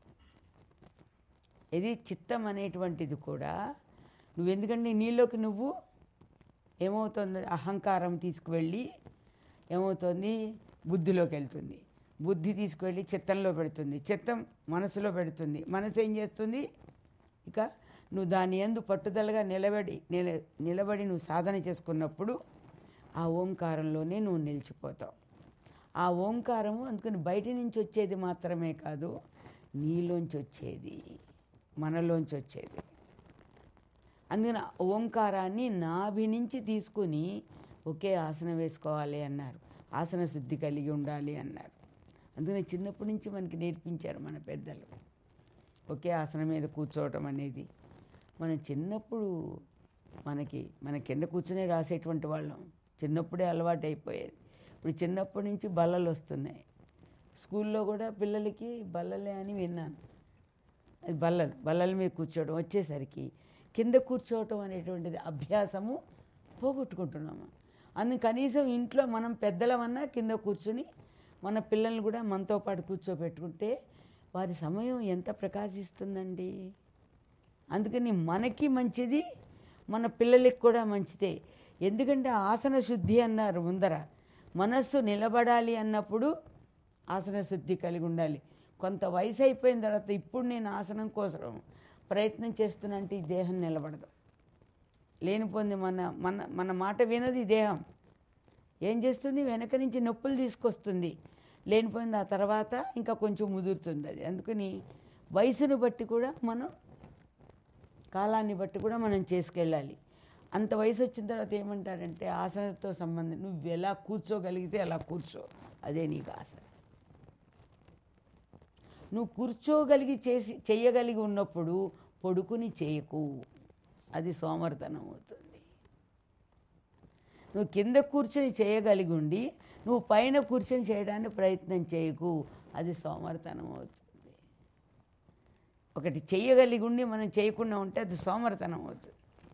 ఇది చిత్తం అనేటువంటిది కూడా నువ్వు ఎందుకంటే నీలోకి నువ్వు ఏమవుతుంది అహంకారం తీసుకువెళ్ళి ఏమవుతుంది బుద్ధిలోకి వెళ్తుంది బుద్ధి తీసుకువెళ్ళి చిత్తంలో పెడుతుంది చిత్తం మనసులో పెడుతుంది మనసు ఏం చేస్తుంది ఇక నువ్వు దాని ఎందు పట్టుదలగా నిలబడి నిల నిలబడి నువ్వు సాధన చేసుకున్నప్పుడు ఆ ఓంకారంలోనే నువ్వు నిలిచిపోతావు ఆ ఓంకారము అందుకని బయట నుంచి వచ్చేది మాత్రమే కాదు నీలోంచి వచ్చేది మనలోంచి వచ్చేది అందుకని ఆ ఓంకారాన్ని నాభి నుంచి తీసుకుని ఒకే ఆసనం వేసుకోవాలి అన్నారు ఆసన శుద్ధి కలిగి ఉండాలి అన్నారు అందుకని చిన్నప్పటి నుంచి మనకి నేర్పించారు మన పెద్దలు ఒకే ఆసనం మీద కూర్చోవటం అనేది మనం చిన్నప్పుడు మనకి మన కింద కూర్చునే రాసేటువంటి వాళ్ళం చిన్నప్పుడే అలవాటు అయిపోయేది ఇప్పుడు చిన్నప్పటి నుంచి బల్లలు వస్తున్నాయి స్కూల్లో కూడా పిల్లలకి బల్లలే అని విన్నాను అది బల్లలు బల్లల మీద కూర్చోవడం వచ్చేసరికి కింద కూర్చోవటం అనేటువంటిది అభ్యాసము పోగొట్టుకుంటున్నాము అందుకు కనీసం ఇంట్లో మనం పెద్దలమన్నా కింద కూర్చుని మన పిల్లల్ని కూడా మనతో పాటు కూర్చోబెట్టుకుంటే వారి సమయం ఎంత ప్రకాశిస్తుందండి అందుకని మనకి మంచిది మన పిల్లలకి కూడా మంచిదే ఎందుకంటే ఆసన శుద్ధి అన్నారు ముందర మనస్సు నిలబడాలి అన్నప్పుడు ఆసన శుద్ధి కలిగి ఉండాలి కొంత వయసు అయిపోయిన తర్వాత ఇప్పుడు నేను ఆసనం కోసం ప్రయత్నం చేస్తున్నా అంటే ఈ దేహం నిలబడదు లేనిపోయింది మన మన మన మాట వినది ఈ దేహం ఏం చేస్తుంది వెనక నుంచి నొప్పులు తీసుకొస్తుంది లేనిపోయింది ఆ తర్వాత ఇంకా కొంచెం ముదురుతుంది అది అందుకని వయసును బట్టి కూడా మనం కాలాన్ని బట్టి కూడా మనం చేసుకెళ్ళాలి అంత వయసు వచ్చిన తర్వాత ఏమంటారంటే ఆసనతో సంబంధం నువ్వు ఎలా కూర్చోగలిగితే అలా కూర్చో అదే నీకు ఆసన నువ్వు కూర్చోగలిగి చేసి చెయ్యగలిగి ఉన్నప్పుడు పొడుకుని చేయకు అది సోమర్తనం అవుతుంది నువ్వు కింద కూర్చొని చేయగలిగి ఉండి నువ్వు పైన కూర్చొని చేయడానికి ప్రయత్నం చేయకు అది సోమర్తనం అవుతుంది ఒకటి చెయ్యగలిగి ఉండి మనం చేయకుండా ఉంటే అది సోమర్తనం అవుతుంది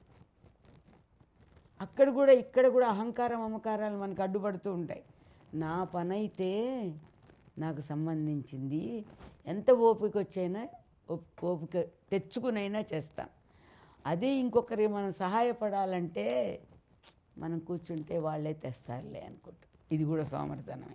అక్కడ కూడా ఇక్కడ కూడా అహంకారం అమకారాలు మనకు అడ్డుపడుతూ ఉంటాయి నా పని అయితే నాకు సంబంధించింది ఎంత ఓపిక వచ్చైనా ఓప్- ఓపిక తెచ్చుకునైనా చేస్తాం అదే ఇంకొకరికి మనం సహాయపడాలంటే మనం కూర్చుంటే వాళ్ళే తెస్తారులే అనుకుంటాం ఇది కూడా సోమర్తనమే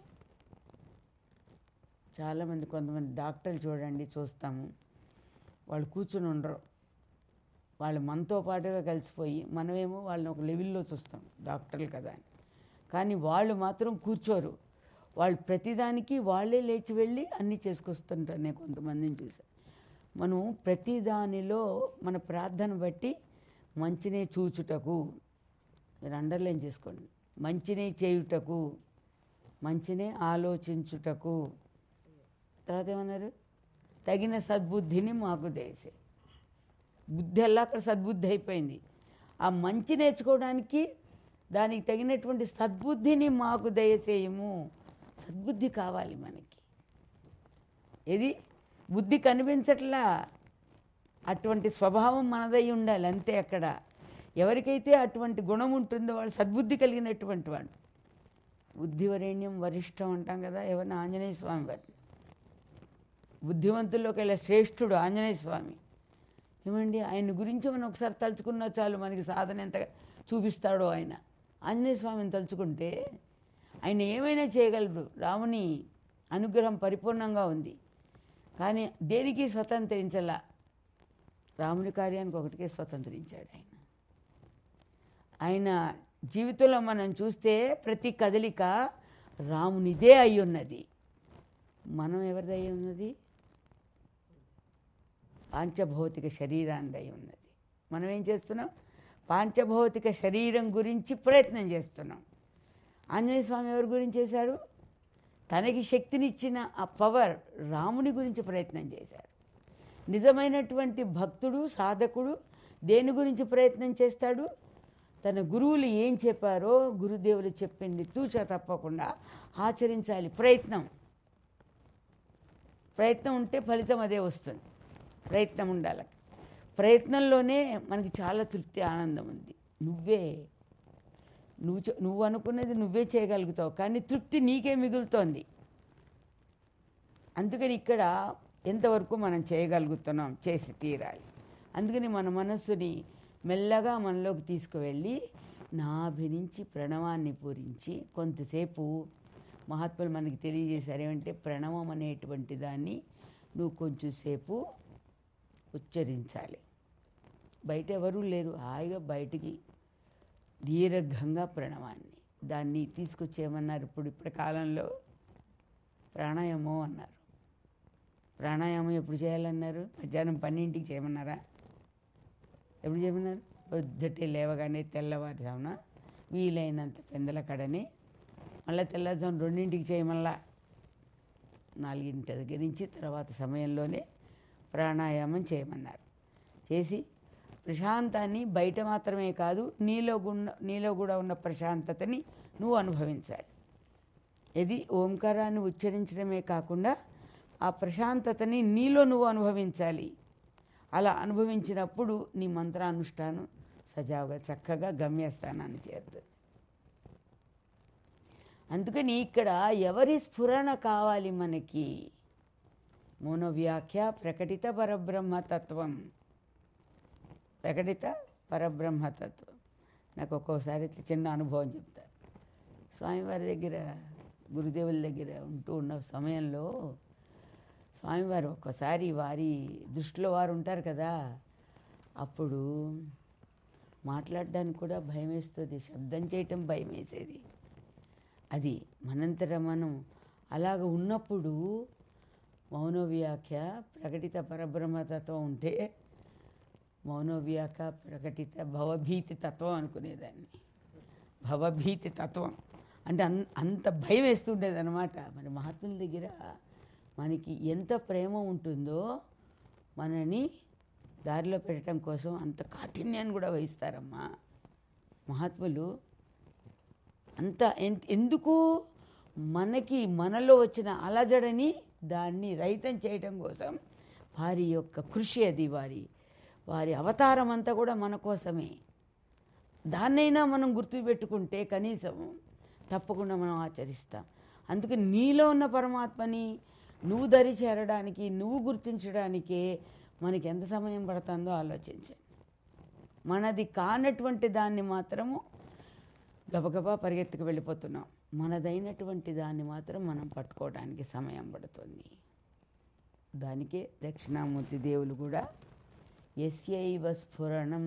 చాలామంది కొంతమంది డాక్టర్లు చూడండి చూస్తాము వాళ్ళు కూర్చుని ఉండరు వాళ్ళు మనతో పాటుగా కలిసిపోయి మనమేమో వాళ్ళని ఒక లెవెల్లో చూస్తాం డాక్టర్లు కదా అని కానీ వాళ్ళు మాత్రం కూర్చోరు వాళ్ళు ప్రతిదానికి వాళ్ళే లేచి వెళ్ళి అన్నీ చేసుకొస్తుంటారు నేను కొంతమందిని చూసాను మనం ప్రతి దానిలో మన ప్రార్థన బట్టి మంచినే చూచుటకు మీరు అండర్లైన్ చేసుకోండి మంచినే చేయుటకు మంచినే ఆలోచించుటకు తర్వాత ఏమన్నారు తగిన సద్బుద్ధిని మాకు దేసే బుద్ధి అలా అక్కడ సద్బుద్ధి అయిపోయింది ఆ మంచి నేర్చుకోవడానికి దానికి తగినటువంటి సద్బుద్ధిని మాకు దయచేయము సద్బుద్ధి కావాలి మనకి ఇది బుద్ధి కనిపించట్లా అటువంటి స్వభావం మనదై ఉండాలి అంతే అక్కడ ఎవరికైతే అటువంటి గుణం ఉంటుందో వాళ్ళు సద్బుద్ధి కలిగినటువంటి వాడు బుద్ధివరేణ్యం వరిష్టం అంటాం కదా ఎవరిని ఆంజనేయ స్వామి వారిని బుద్ధివంతుల్లోకి వెళ్ళే శ్రేష్ఠుడు ఆంజనేయ స్వామి ఏమండి ఆయన గురించి మనం ఒకసారి తలుచుకున్నా చాలు మనకి సాధన ఎంత చూపిస్తాడో ఆయన ఆంజనేయ స్వామిని తలుచుకుంటే ఆయన ఏమైనా చేయగలరు రాముని అనుగ్రహం పరిపూర్ణంగా ఉంది కానీ దేనికి స్వతంత్రించలా రాముని కార్యానికి ఒకటికే స్వతంత్రించాడు ఆయన ఆయన జీవితంలో మనం చూస్తే ప్రతి కదలిక రామునిదే అయి ఉన్నది మనం ఎవరిది అయి ఉన్నది పాంచభౌతిక శరీరాన్ని అయి ఉన్నది మనం ఏం చేస్తున్నాం పాంచభౌతిక శరీరం గురించి ప్రయత్నం చేస్తున్నాం ఆంజనేయ స్వామి ఎవరి గురించి చేశాడు తనకి శక్తినిచ్చిన ఆ పవర్ రాముని గురించి ప్రయత్నం చేశాడు నిజమైనటువంటి భక్తుడు సాధకుడు దేని గురించి ప్రయత్నం చేస్తాడు తన గురువులు ఏం చెప్పారో గురుదేవులు చెప్పింది తూచా తప్పకుండా ఆచరించాలి ప్రయత్నం ప్రయత్నం ఉంటే ఫలితం అదే వస్తుంది ప్రయత్నం ఉండాలి ప్రయత్నంలోనే మనకి చాలా తృప్తి ఆనందం ఉంది నువ్వే నువ్వు చే- నువ్వు అనుకున్నది నువ్వే చేయగలుగుతావు కానీ తృప్తి నీకే మిగులుతోంది అందుకని ఇక్కడ ఎంతవరకు మనం చేయగలుగుతున్నాం చేసి తీరాలి అందుకని మన మనస్సుని మెల్లగా మనలోకి తీసుకువెళ్ళి నాభి నుంచి ప్రణవాన్ని పూరించి కొంతసేపు మహాత్ములు మనకి తెలియజేశారు ఏమంటే ప్రణవం అనేటువంటి దాన్ని నువ్వు కొంచెంసేపు ఉచ్చరించాలి బయట ఎవరూ లేరు హాయిగా బయటికి దీర్ఘంగా ప్రణవాన్ని దాన్ని తీసుకొచ్చేయమన్నారు ఇప్పుడు ఇప్పటి కాలంలో ప్రాణాయామం అన్నారు ప్రాణాయామం ఎప్పుడు చేయాలన్నారు మధ్యాహ్నం పన్నెండింటికి చేయమన్నారా ఎప్పుడు చేయమన్నారు పొద్దుటే లేవగానే తెల్లవారుజామున వీలైనంత పెందల కడని మళ్ళీ తెల్లవారుజామున రెండింటికి చేయమల్లా నాలుగింటి దగ్గర నుంచి తర్వాత సమయంలోనే ప్రాణాయామం చేయమన్నారు చేసి ప్రశాంతాన్ని బయట మాత్రమే కాదు నీలో గున్న నీలో కూడా ఉన్న ప్రశాంతతని నువ్వు అనుభవించాలి ఇది ఓంకారాన్ని ఉచ్చరించడమే కాకుండా ఆ ప్రశాంతతని నీలో నువ్వు అనుభవించాలి అలా అనుభవించినప్పుడు నీ మంత్రానుష్ఠానం సజావుగా చక్కగా గమ్యస్థానాన్ని చేరుతుంది అందుకని ఇక్కడ ఎవరి స్ఫురణ కావాలి మనకి మోనోవ్యాఖ్య ప్రకటిత పరబ్రహ్మతత్వం ప్రకటిత పరబ్రహ్మతత్వం నాకు ఒక్కోసారి ఇట్లా చిన్న అనుభవం చెప్తారు స్వామివారి దగ్గర గురుదేవుల దగ్గర ఉంటూ ఉన్న సమయంలో స్వామివారు ఒక్కసారి వారి దృష్టిలో వారు ఉంటారు కదా అప్పుడు మాట్లాడడానికి కూడా భయం వేస్తుంది శబ్దం చేయటం భయం వేసేది అది మనంతట మనం అలాగ ఉన్నప్పుడు మౌనవ్యాఖ్య ప్రకటిత పరబ్రహ్మతత్వం ఉంటే మౌనవ్యాక ప్రకటిత భవభీతి తత్వం అనుకునేదాన్ని భవభీతి తత్వం అంటే అన్ అంత భయం వేస్తుండేది అనమాట మరి మహాత్ముల దగ్గర మనకి ఎంత ప్రేమ ఉంటుందో మనని దారిలో పెట్టడం కోసం అంత కాఠిన్యాన్ని కూడా వహిస్తారమ్మా మహాత్ములు అంత ఎన్- ఎందుకు మనకి మనలో వచ్చిన అలజడని దాన్ని రహితం చేయటం కోసం వారి యొక్క కృషి అది వారి వారి అవతారం అంతా కూడా మన కోసమే దాన్నైనా మనం గుర్తుపెట్టుకుంటే కనీసం తప్పకుండా మనం ఆచరిస్తాం అందుకే నీలో ఉన్న పరమాత్మని నువ్వు దరి చేరడానికి నువ్వు గుర్తించడానికే మనకి ఎంత సమయం పడుతుందో ఆలోచించండి మనది కానటువంటి దాన్ని మాత్రము గబగబా పరిగెత్తుకు వెళ్ళిపోతున్నాం మనదైనటువంటి దాన్ని మాత్రం మనం పట్టుకోవడానికి సమయం పడుతుంది దానికే దక్షిణామూర్తి దేవులు కూడా ఎస్యైవ స్ఫురణం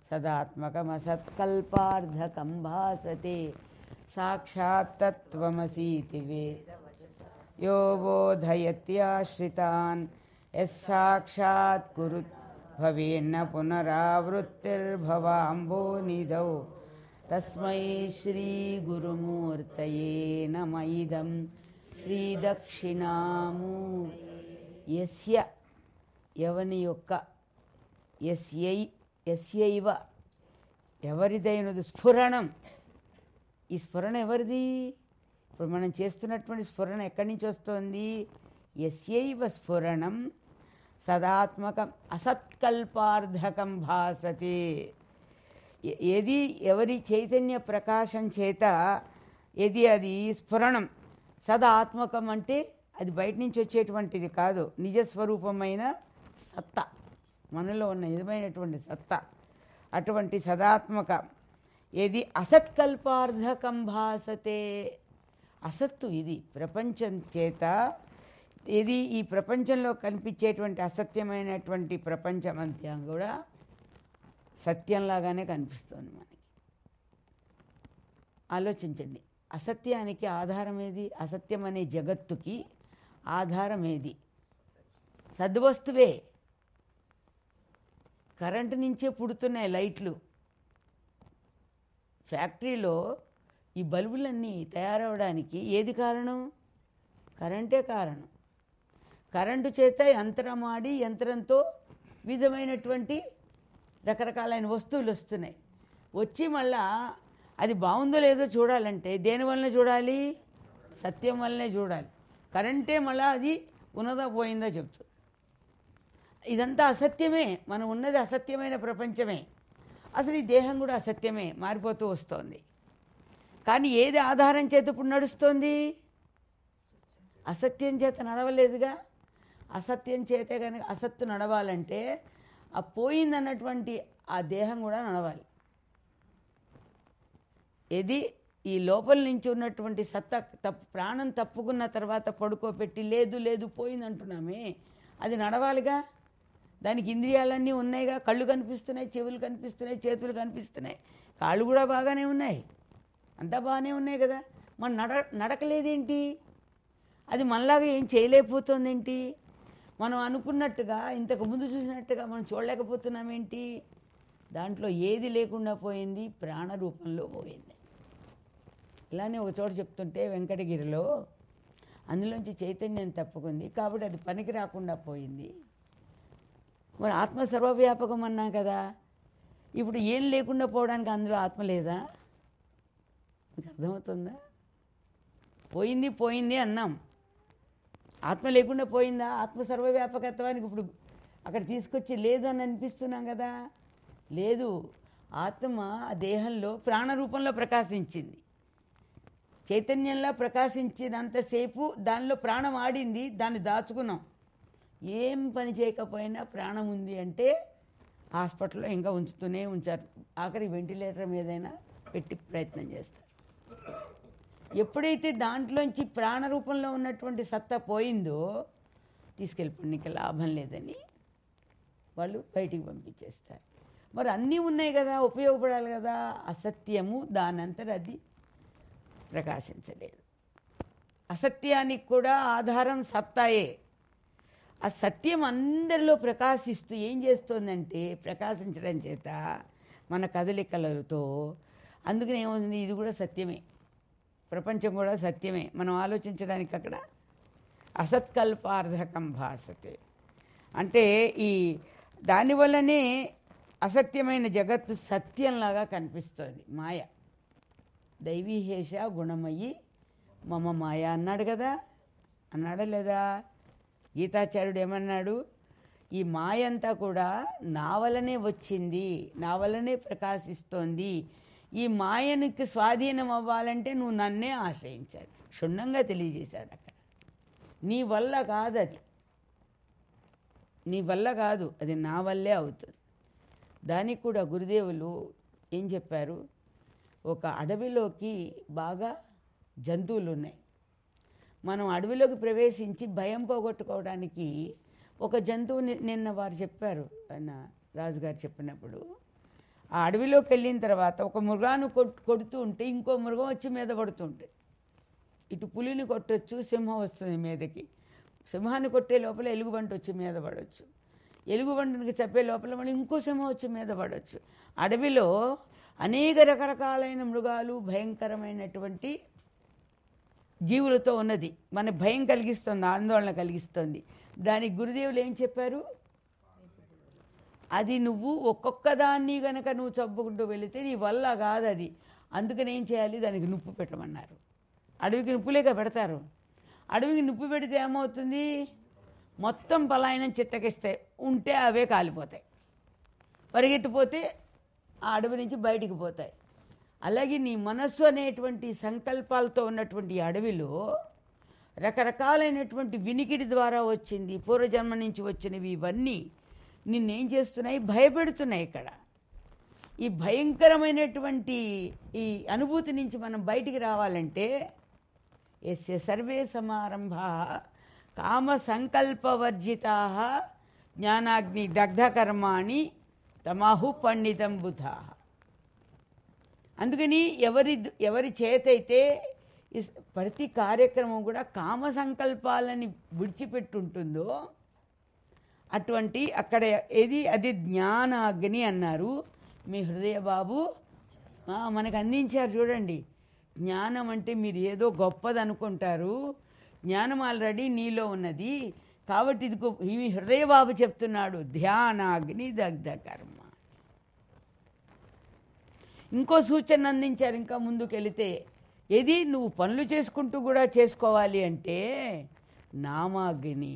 సదాత్మకమసత్కల్పార్ధకం భాసతే సాక్షాత్ తత్వమసీతి వే యో బోధయత్యాశ్రితాన్ యస్సాక్షాత్ కురు భవేన్న పునరావృత్తిర్భవాంబో నిధౌ తస్మై శ్రీ గురుమూర్తయే నమ ఇదం శ్రీ దక్షిణామూ యస్య ఎవని యొక్క ఎస్యై ఎస్యైవ ఎవరిదైనది స్ఫురణం ఈ స్ఫురణ ఎవరిది ఇప్పుడు మనం చేస్తున్నటువంటి స్ఫురణ ఎక్కడి నుంచి వస్తుంది ఎస్యైవ స్ఫురణం సదాత్మకం అసత్కల్పార్ధకం భాసతే ఏ- ఏది ఎవరి చైతన్య ప్రకాశం చేత ఏది అది స్ఫురణం సదాత్మకం అంటే అది బయట నుంచి వచ్చేటువంటిది కాదు నిజస్వరూపమైన సత్తా మనలో ఉన్న నిజమైనటువంటి సత్తా అటువంటి సదాత్మక ఏది అసత్కల్పార్ధకం భాసతే అసత్తు ఇది ప్రపంచం చేత ఇది ఈ ప్రపంచంలో కనిపించేటువంటి అసత్యమైనటువంటి ప్రపంచం అంతా కూడా సత్యంలాగానే కనిపిస్తుంది మనకి ఆలోచించండి అసత్యానికి ఆధారం ఏది అసత్యం అనే జగత్తుకి ఆధారం ఏది సద్వస్తువే కరెంటు నుంచే పుడుతున్నాయి లైట్లు ఫ్యాక్టరీలో ఈ బల్బులన్నీ తయారవడానికి ఏది కారణం కరెంటే కారణం కరెంటు చేత యంత్రమాడి యంత్రంతో విధమైనటువంటి రకరకాలైన వస్తువులు వస్తున్నాయి వచ్చి మళ్ళా అది బాగుందో లేదో చూడాలంటే దేని వలన చూడాలి సత్యం వల్లనే చూడాలి కరెంటే మళ్ళా అది ఉన్నదా పోయిందో చెప్తుంది ఇదంతా అసత్యమే మనం ఉన్నది అసత్యమైన ప్రపంచమే అసలు ఈ దేహం కూడా అసత్యమే మారిపోతూ వస్తోంది కానీ ఏది ఆధారం చేత ఇప్పుడు నడుస్తోంది అసత్యం చేత నడవలేదుగా అసత్యం చేతే కనుక అసత్తు నడవాలంటే ఆ పోయిందన్నటువంటి ఆ దేహం కూడా నడవాలి ఏది ఈ లోపల నుంచి ఉన్నటువంటి సత్త తప్పు ప్రాణం తప్పుకున్న తర్వాత పడుకోబెట్టి లేదు లేదు పోయింది అంటున్నామే అది నడవాలిగా దానికి ఇంద్రియాలన్నీ ఉన్నాయిగా కళ్ళు కనిపిస్తున్నాయి చెవులు కనిపిస్తున్నాయి చేతులు కనిపిస్తున్నాయి కాళ్ళు కూడా బాగానే ఉన్నాయి అంతా బాగానే ఉన్నాయి కదా మన నడ నడకలేదేంటి అది మనలాగా ఏం చేయలేకపోతుందేంటి మనం అనుకున్నట్టుగా ఇంతకు ముందు చూసినట్టుగా మనం చూడలేకపోతున్నామేంటి దాంట్లో ఏది లేకుండా పోయింది ప్రాణ రూపంలో పోయింది ఇలానే ఒక చోట చెప్తుంటే వెంకటగిరిలో అందులోంచి చైతన్యం తప్పుకుంది కాబట్టి అది పనికి రాకుండా పోయింది మరి ఆత్మ సర్వవ్యాపకం అన్నా కదా ఇప్పుడు ఏం లేకుండా పోవడానికి అందులో ఆత్మ లేదా మీకు అర్థమవుతుందా పోయింది పోయింది అన్నాం ఆత్మ లేకుండా పోయిందా ఆత్మ సర్వవ్యాపకత్వానికి ఇప్పుడు అక్కడ తీసుకొచ్చి లేదు అని అనిపిస్తున్నాం కదా లేదు ఆత్మ ఆ దేహంలో ప్రాణ రూపంలో ప్రకాశించింది చైతన్యంలో ప్రకాశించినంతసేపు దానిలో ప్రాణం ఆడింది దాన్ని దాచుకున్నాం ఏం పని చేయకపోయినా ప్రాణం ఉంది అంటే హాస్పిటల్లో ఇంకా ఉంచుతూనే ఉంచారు ఆఖరి వెంటిలేటర్ మీదైనా పెట్టి ప్రయత్నం చేస్తారు ఎప్పుడైతే దాంట్లోంచి ప్రాణ రూపంలో ఉన్నటువంటి సత్తా పోయిందో తీసుకెళ్ళిపోండి ఇంకా లాభం లేదని వాళ్ళు బయటికి పంపించేస్తారు మరి అన్నీ ఉన్నాయి కదా ఉపయోగపడాలి కదా అసత్యము దానంతట అది ప్రకాశించలేదు అసత్యానికి కూడా ఆధారం సత్తాయే ఆ సత్యం అందరిలో ప్రకాశిస్తూ ఏం చేస్తోందంటే ప్రకాశించడం చేత మన కదలికలతో అందుకని ఏమవుతుంది ఇది కూడా సత్యమే ప్రపంచం కూడా సత్యమే మనం ఆలోచించడానికి అక్కడ అసత్కల్పార్థకం భాసతే అంటే ఈ దానివల్లనే అసత్యమైన జగత్తు సత్యంలాగా కనిపిస్తోంది మాయ దైవీహేష గుణమయ్యి మమ మాయ అన్నాడు కదా అన్నాడా లేదా గీతాచార్యుడు ఏమన్నాడు ఈ మాయ అంతా కూడా నా వలనే వచ్చింది నా వలనే ప్రకాశిస్తోంది ఈ మాయనికి స్వాధీనం అవ్వాలంటే నువ్వు నన్నే ఆశ్రయించాడు క్షుణ్ణంగా తెలియజేశాడు అక్కడ నీ వల్ల కాదు అది నీ వల్ల కాదు అది నా వల్లే అవుతుంది దానికి కూడా గురుదేవులు ఏం చెప్పారు ఒక అడవిలోకి బాగా జంతువులు ఉన్నాయి మనం అడవిలోకి ప్రవేశించి భయం పోగొట్టుకోవడానికి ఒక జంతువుని నిన్న వారు చెప్పారు ఆయన రాజుగారు చెప్పినప్పుడు ఆ అడవిలోకి వెళ్ళిన తర్వాత ఒక మృగాన్ని కొట్ కొడుతూ ఉంటే ఇంకో మృగం వచ్చి మీద పడుతుంటే ఇటు పులిని కొట్టొచ్చు సింహం వస్తుంది మీదకి సింహాన్ని కొట్టే లోపల ఎలుగుబంటి వచ్చి మీద పడవచ్చు ఎలుగుబంటికి చెప్పే లోపల మళ్ళీ ఇంకో సింహం వచ్చి మీద పడవచ్చు అడవిలో అనేక రకరకాలైన మృగాలు భయంకరమైనటువంటి జీవులతో ఉన్నది మన భయం కలిగిస్తుంది ఆందోళన కలిగిస్తుంది దానికి గురుదేవులు ఏం చెప్పారు అది నువ్వు ఒక్కొక్క దాన్ని గనక నువ్వు చంపుకుంటూ వెళితే నీ వల్ల కాదు అది అందుకని ఏం చేయాలి దానికి నుప్పు పెట్టమన్నారు అడవికి నుప్పులేక పెడతారు అడవికి నుప్పు పెడితే ఏమవుతుంది మొత్తం పలాయనం చిత్తకిస్తాయి ఉంటే అవే కాలిపోతాయి పరిగెత్తిపోతే ఆ అడవి నుంచి బయటికి పోతాయి అలాగే నీ మనస్సు అనేటువంటి సంకల్పాలతో ఉన్నటువంటి ఈ అడవిలో రకరకాలైనటువంటి వినికిడి ద్వారా వచ్చింది పూర్వజన్మ నుంచి వచ్చినవి ఇవన్నీ నిన్నేం చేస్తున్నాయి భయపెడుతున్నాయి ఇక్కడ ఈ భయంకరమైనటువంటి ఈ అనుభూతి నుంచి మనం బయటికి రావాలంటే ఎస్య సర్వే సమారంభా కామ సంకల్పవర్జితా జ్ఞానాగ్ని దగ్ధకర్మాణి తమాహు పండితం బుధా అందుకని ఎవరి ఎవరి చేతైతే ఈ స- ప్రతి కార్యక్రమం కూడా కామ సంకల్పాలని విడిచిపెట్టుంటుందో అటువంటి అక్కడ ఏది అది జ్ఞానాగ్ని అన్నారు మీ హృదయ బాబు ఆ, మనకు అందించారు చూడండి జ్ఞానం అంటే మీరు ఏదో గొప్పది అనుకుంటారు జ్ఞానం ఆల్రెడీ నీలో ఉన్నది కాబట్టి ఇది గొప్ప- ఈ హృదయ బాబు చెప్తున్నాడు ధ్యానాగ్ని దగ్ధ కర్మ ఇంకో సూచన అందించారు ఇంకా ముందుకు వెళితే ఏది నువ్వు పనులు చేసుకుంటూ కూడా చేసుకోవాలి అంటే నామాగ్ని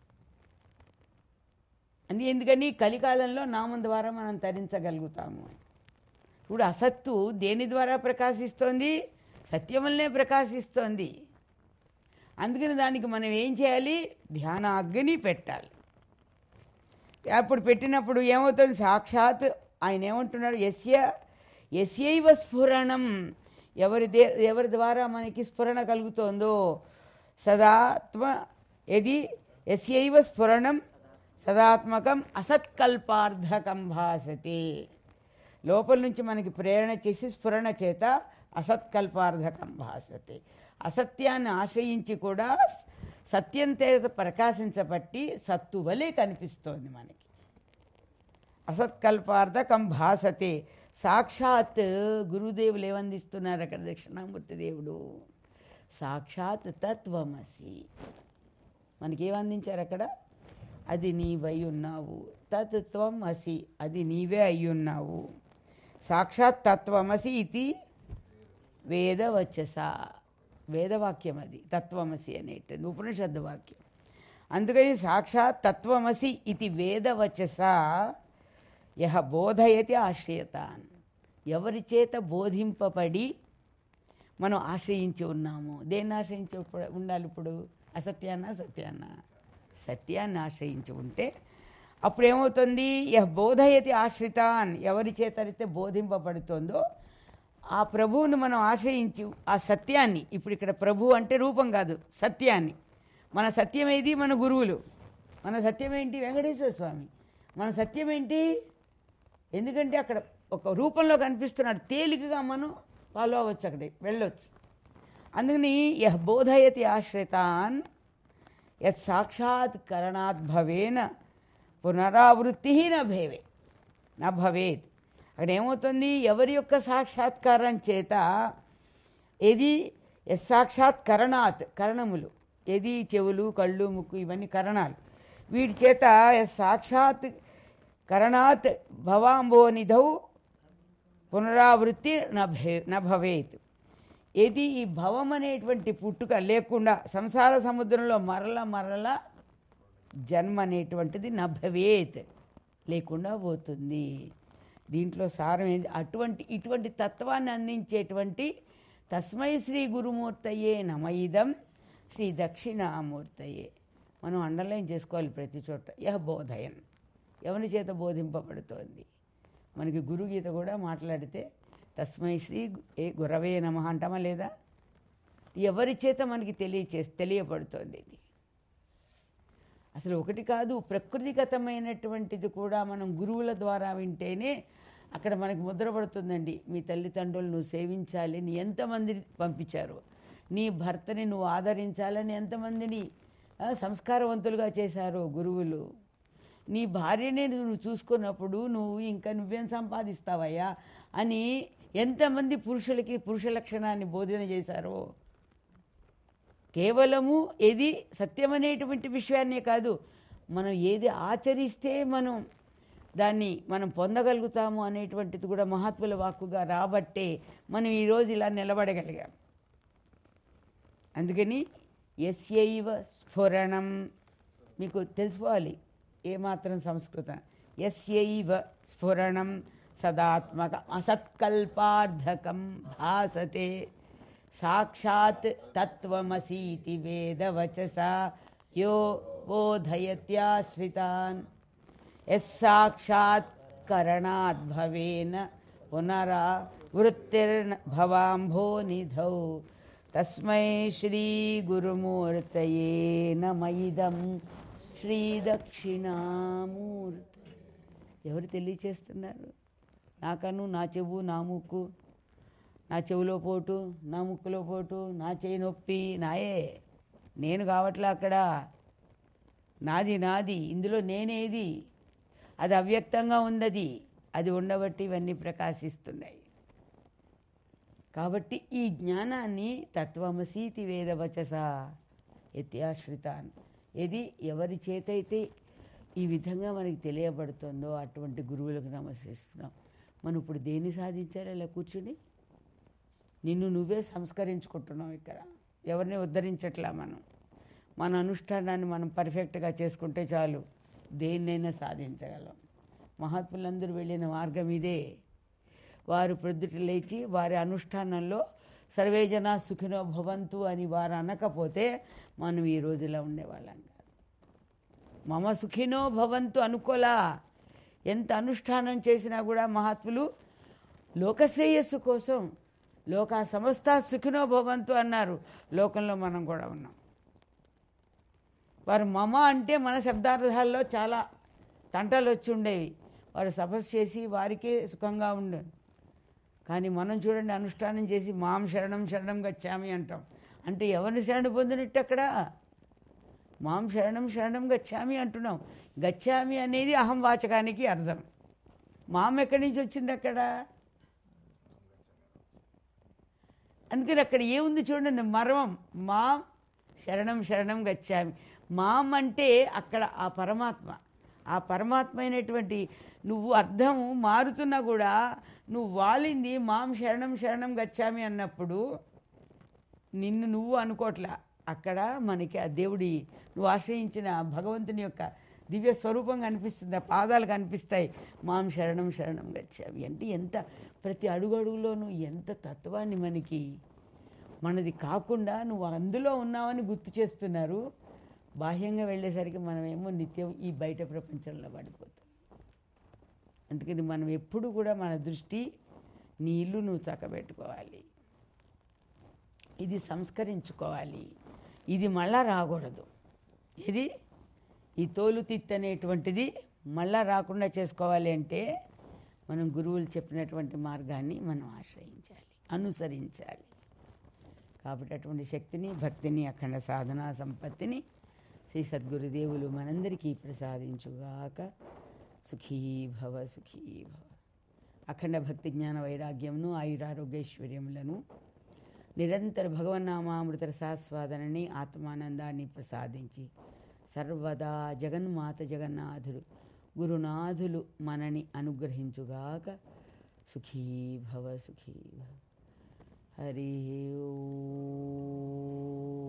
అని ఎందుకని కలికాలంలో నామం ద్వారా మనం తరించగలుగుతాము ఇప్పుడు అసత్తు దేని ద్వారా ప్రకాశిస్తోంది సత్యం వల్లనే ప్రకాశిస్తోంది అందుకని దానికి మనం ఏం చేయాలి ధ్యాన అగ్ని పెట్టాలి అప్పుడు పెట్టినప్పుడు ఏమవుతుంది సాక్షాత్ ఆయన ఏమంటున్నాడు ఎస్య ఎస్యైవ స్ఫురణం ఎవరి దే ఎవరి ద్వారా మనకి స్ఫురణ కలుగుతోందో సదాత్మ ఎది ఎస్యైవ స్ఫురణం సదాత్మకం అసత్కల్పార్థకం భాసతే లోపల నుంచి మనకి ప్రేరణ చేసి స్ఫురణ చేత అసత్కల్పార్థకం భాసతే అసత్యాన్ని ఆశ్రయించి కూడా సత్యం చేత ప్రకాశించబట్టి సత్తు వలె కనిపిస్తోంది మనకి అసత్కల్పార్థకం భాసతే సాక్షాత్ గురుదేవులు ఏమందిస్తున్నారు అక్కడ దక్షిణామూర్తి దేవుడు సాక్షాత్ తత్వమసి మనకేమందించారు అక్కడ అది నీవై ఉన్నావు తత్వం అసి అది నీవే అయ్యున్నావు సాక్షాత్ తత్వమసి ఇది వేదవచస వేదవాక్యం అది తత్వమసి అనేటిది ఉపనిషద్ వాక్యం అందుకని సాక్షాత్ తత్వమసి ఇది వేదవచస యహ బోధయతి ఆశ్రయతాన్ ఎవరి చేత బోధింపబడి మనం ఆశ్రయించి ఉన్నాము దేన్ని ఆశ్రయించి ఇప్పుడు- ఉండాలి ఇప్పుడు అసత్యాన్న సత్యాన్న సత్యాన్ని ఆశ్రయించి ఉంటే అప్పుడు ఏమవుతుంది యహ బోధయతి ఆశ్రితాన్ ఎవరి చేత అయితే బోధింపబడుతుందో ఆ ప్రభువును మనం ఆశ్రయించి ఆ సత్యాన్ని ఇప్పుడు ఇక్కడ ప్రభు అంటే రూపం కాదు సత్యాన్ని మన సత్యం ఏది మన గురువులు మన సత్యం ఏంటి వెంకటేశ్వర స్వామి మన సత్యం ఏంటి ఎందుకంటే అక్కడ ఒక రూపంలో కనిపిస్తున్నాడు తేలికగా మనం ఫాలో అవ్వచ్చు అక్కడ వెళ్ళొచ్చు అందుకని యహ్ బోధయతి ఆశ్రితాన్ యత్ సాక్షాత్ కరణాత్ భవేన పునరావృత్తి న భేవే నా భవేత్ అక్కడ ఏమవుతుంది ఎవరి యొక్క సాక్షాత్కారం చేత ఏది యత్ సాక్షాత్ కరణాత్ కరణములు ఏది చెవులు కళ్ళు ముక్కు ఇవన్నీ కరణాలు వీటి చేత యత్ సాక్షాత్ కరణాత్ భవాంబోనిధౌ పునరావృత్తి నభే నభవేత్ ఏది ఈ భవం అనేటువంటి పుట్టుక లేకుండా సంసార సముద్రంలో మరల మరల జన్మ అనేటువంటిది నభవేత్ లేకుండా పోతుంది దీంట్లో సారం ఏంది అటువంటి ఇటువంటి తత్వాన్ని అందించేటువంటి తస్మై శ్రీ గురుమూర్తయే నమయిదం శ్రీ దక్షిణామూర్తయే మనం అండర్లైన్ చేసుకోవాలి ప్రతి చోట యహ బోధయన్ ఎవరి చేత బోధింపబడుతోంది మనకి గురుగీత కూడా మాట్లాడితే తస్మై శ్రీ గు- ఏ గురవే నమ అంటామా లేదా ఎవరి చేత మనకి తెలియచే తెలియబడుతోంది ఇది అసలు ఒకటి కాదు ప్రకృతిగతమైనటువంటిది కూడా మనం గురువుల ద్వారా వింటేనే అక్కడ మనకు ముద్రపడుతుందండి మీ తల్లిదండ్రులు నువ్వు సేవించాలి నీ ఎంతమందిని పంపించారు నీ భర్తని నువ్వు ఆదరించాలని ఎంతమందిని ఆ, సంస్కారవంతులుగా చేశారు గురువులు నీ భార్యని నువ్వు చూసుకున్నప్పుడు నువ్వు ఇంకా నువ్వేం సంపాదిస్తావయ్యా అని ఎంతమంది పురుషులకి పురుష లక్షణాన్ని బోధన చేశారో కేవలము ఏది సత్యమనేటువంటి విషయాన్నే కాదు మనం ఏది ఆచరిస్తే మనం దాన్ని మనం పొందగలుగుతాము అనేటువంటిది కూడా మహాత్ముల వాక్కుగా రాబట్టే మనం ఈరోజు ఇలా నిలబడగలిగాం అందుకని ఎస్యైవ స్ఫురణం మీకు తెలిసిపోవాలి ఏమాత్రం సంస్కృతం ఎస్యైవ స్ఫురణం సదాత్మక అసత్కల్పార్థకం భాసతే సాక్షాత్ తత్వమసీతి వేదవచసా యో బోధయత్యాశ్రితాన్ యస్సాక్షాత్ కరణాద్ భవేన పునరా వృత్తిర్భవాంభో నిధౌ తస్మై శ్రీ గురుమూర్తయే నమయిదం శ్రీ దక్షిణామూర్తి ఎవరు తెలియచేస్తున్నారు నాకను నా చెవు నా ముక్కు నా చెవిలో పోటు నా ముక్కులో పోటు నా చేయి నొప్పి నాయే నేను కావట్లే అక్కడ నాది నాది ఇందులో నేనేది అది అవ్యక్తంగా ఉన్నది అది ఉండబట్టి ఇవన్నీ ప్రకాశిస్తున్నాయి కాబట్టి ఈ జ్ఞానాన్ని తత్వమసీతి వేదవచస యత్యాశ్రితాన్ ఇది ఎవరి చేతైతే ఈ విధంగా మనకి తెలియబడుతుందో అటువంటి గురువులకు నమస్కరిస్తున్నాం మనం ఇప్పుడు దేన్ని సాధించాలి ఇలా కూర్చుని నిన్ను నువ్వే సంస్కరించుకుంటున్నావు ఇక్కడ ఎవరిని ఉద్ధరించట్లా మనం మన అనుష్ఠానాన్ని మనం పర్ఫెక్ట్గా చేసుకుంటే చాలు దేన్నైనా సాధించగలం మహాత్ములందరూ వెళ్ళిన మార్గం ఇదే వారు ప్రొద్దుట లేచి వారి అనుష్ఠానంలో సర్వే జనా సుఖినో భవంతు అని వారు అనకపోతే మనం ఈ రోజులా ఉండేవాళ్ళం కాదు మమ సుఖినో భవంతు అనుకోలా ఎంత అనుష్ఠానం చేసినా కూడా మహాత్ములు లోకశ్రేయస్సు కోసం లోక సమస్త సుఖినో భవంతు అన్నారు లోకంలో మనం కూడా ఉన్నాం వారు మమ అంటే మన శబ్దార్థాల్లో చాలా తంటలు వచ్చి ఉండేవి వారు తపస్సు చేసి వారికే సుఖంగా ఉండేది కానీ మనం చూడండి అనుష్ఠానం చేసి మాం శరణం శరణం గచ్చామి అంటాం అంటే ఎవరిని శరణు పొందినట్టు అక్కడ మాం శరణం శరణం గచ్చామి అంటున్నాం గచ్చామి అనేది అహం వాచకానికి అర్థం మాం ఎక్కడి నుంచి వచ్చింది అక్కడ అందుకని అక్కడ ఏముంది చూడండి మర్మం మాం శరణం శరణం గచ్చామి మాం అంటే అక్కడ ఆ పరమాత్మ ఆ పరమాత్మ అయినటువంటి నువ్వు అర్థం మారుతున్నా కూడా నువ్వు వాలింది మాం శరణం శరణం గచ్చామి అన్నప్పుడు నిన్ను నువ్వు అనుకోట్లా అక్కడ మనకి ఆ దేవుడి నువ్వు ఆశ్రయించిన భగవంతుని యొక్క దివ్య స్వరూపం కనిపిస్తుంది ఆ పాదాలు కనిపిస్తాయి మాం శరణం శరణం గచ్చావి అంటే ఎంత ప్రతి అడుగు అడుగులోనూ ఎంత తత్వాన్ని మనకి మనది కాకుండా నువ్వు అందులో ఉన్నావని గుర్తు చేస్తున్నారు బాహ్యంగా వెళ్ళేసరికి మనమేమో నిత్యం ఈ బయట ప్రపంచంలో పడిపోతాం అందుకని మనం ఎప్పుడు కూడా మన దృష్టి నీ ఇల్లు నువ్వు చక్కబెట్టుకోవాలి ఇది సంస్కరించుకోవాలి ఇది మళ్ళా రాకూడదు ఇది ఈ తోలు తిత్తి అనేటువంటిది మళ్ళా రాకుండా చేసుకోవాలి అంటే మనం గురువులు చెప్పినటువంటి మార్గాన్ని మనం ఆశ్రయించాలి అనుసరించాలి కాబట్టి అటువంటి శక్తిని భక్తిని అఖండ సాధన సంపత్తిని శ్రీ సద్గురుదేవులు మనందరికీ ప్రసాదించుగాక సుఖీ భవ సుఖీ భవ అఖండ భక్తి జ్ఞాన వైరాగ్యమును ఆయురారోగ్యైశ్వర్యములను నిరంతర భగవన్నామామృత రసాస్వాదనని ఆత్మానందాన్ని ప్రసాదించి సర్వదా జగన్మాత జగన్నాథుడు గురునాథులు మనని అనుగ్రహించుగాక సుఖీ భవ సుఖీ భవ హరి ఓ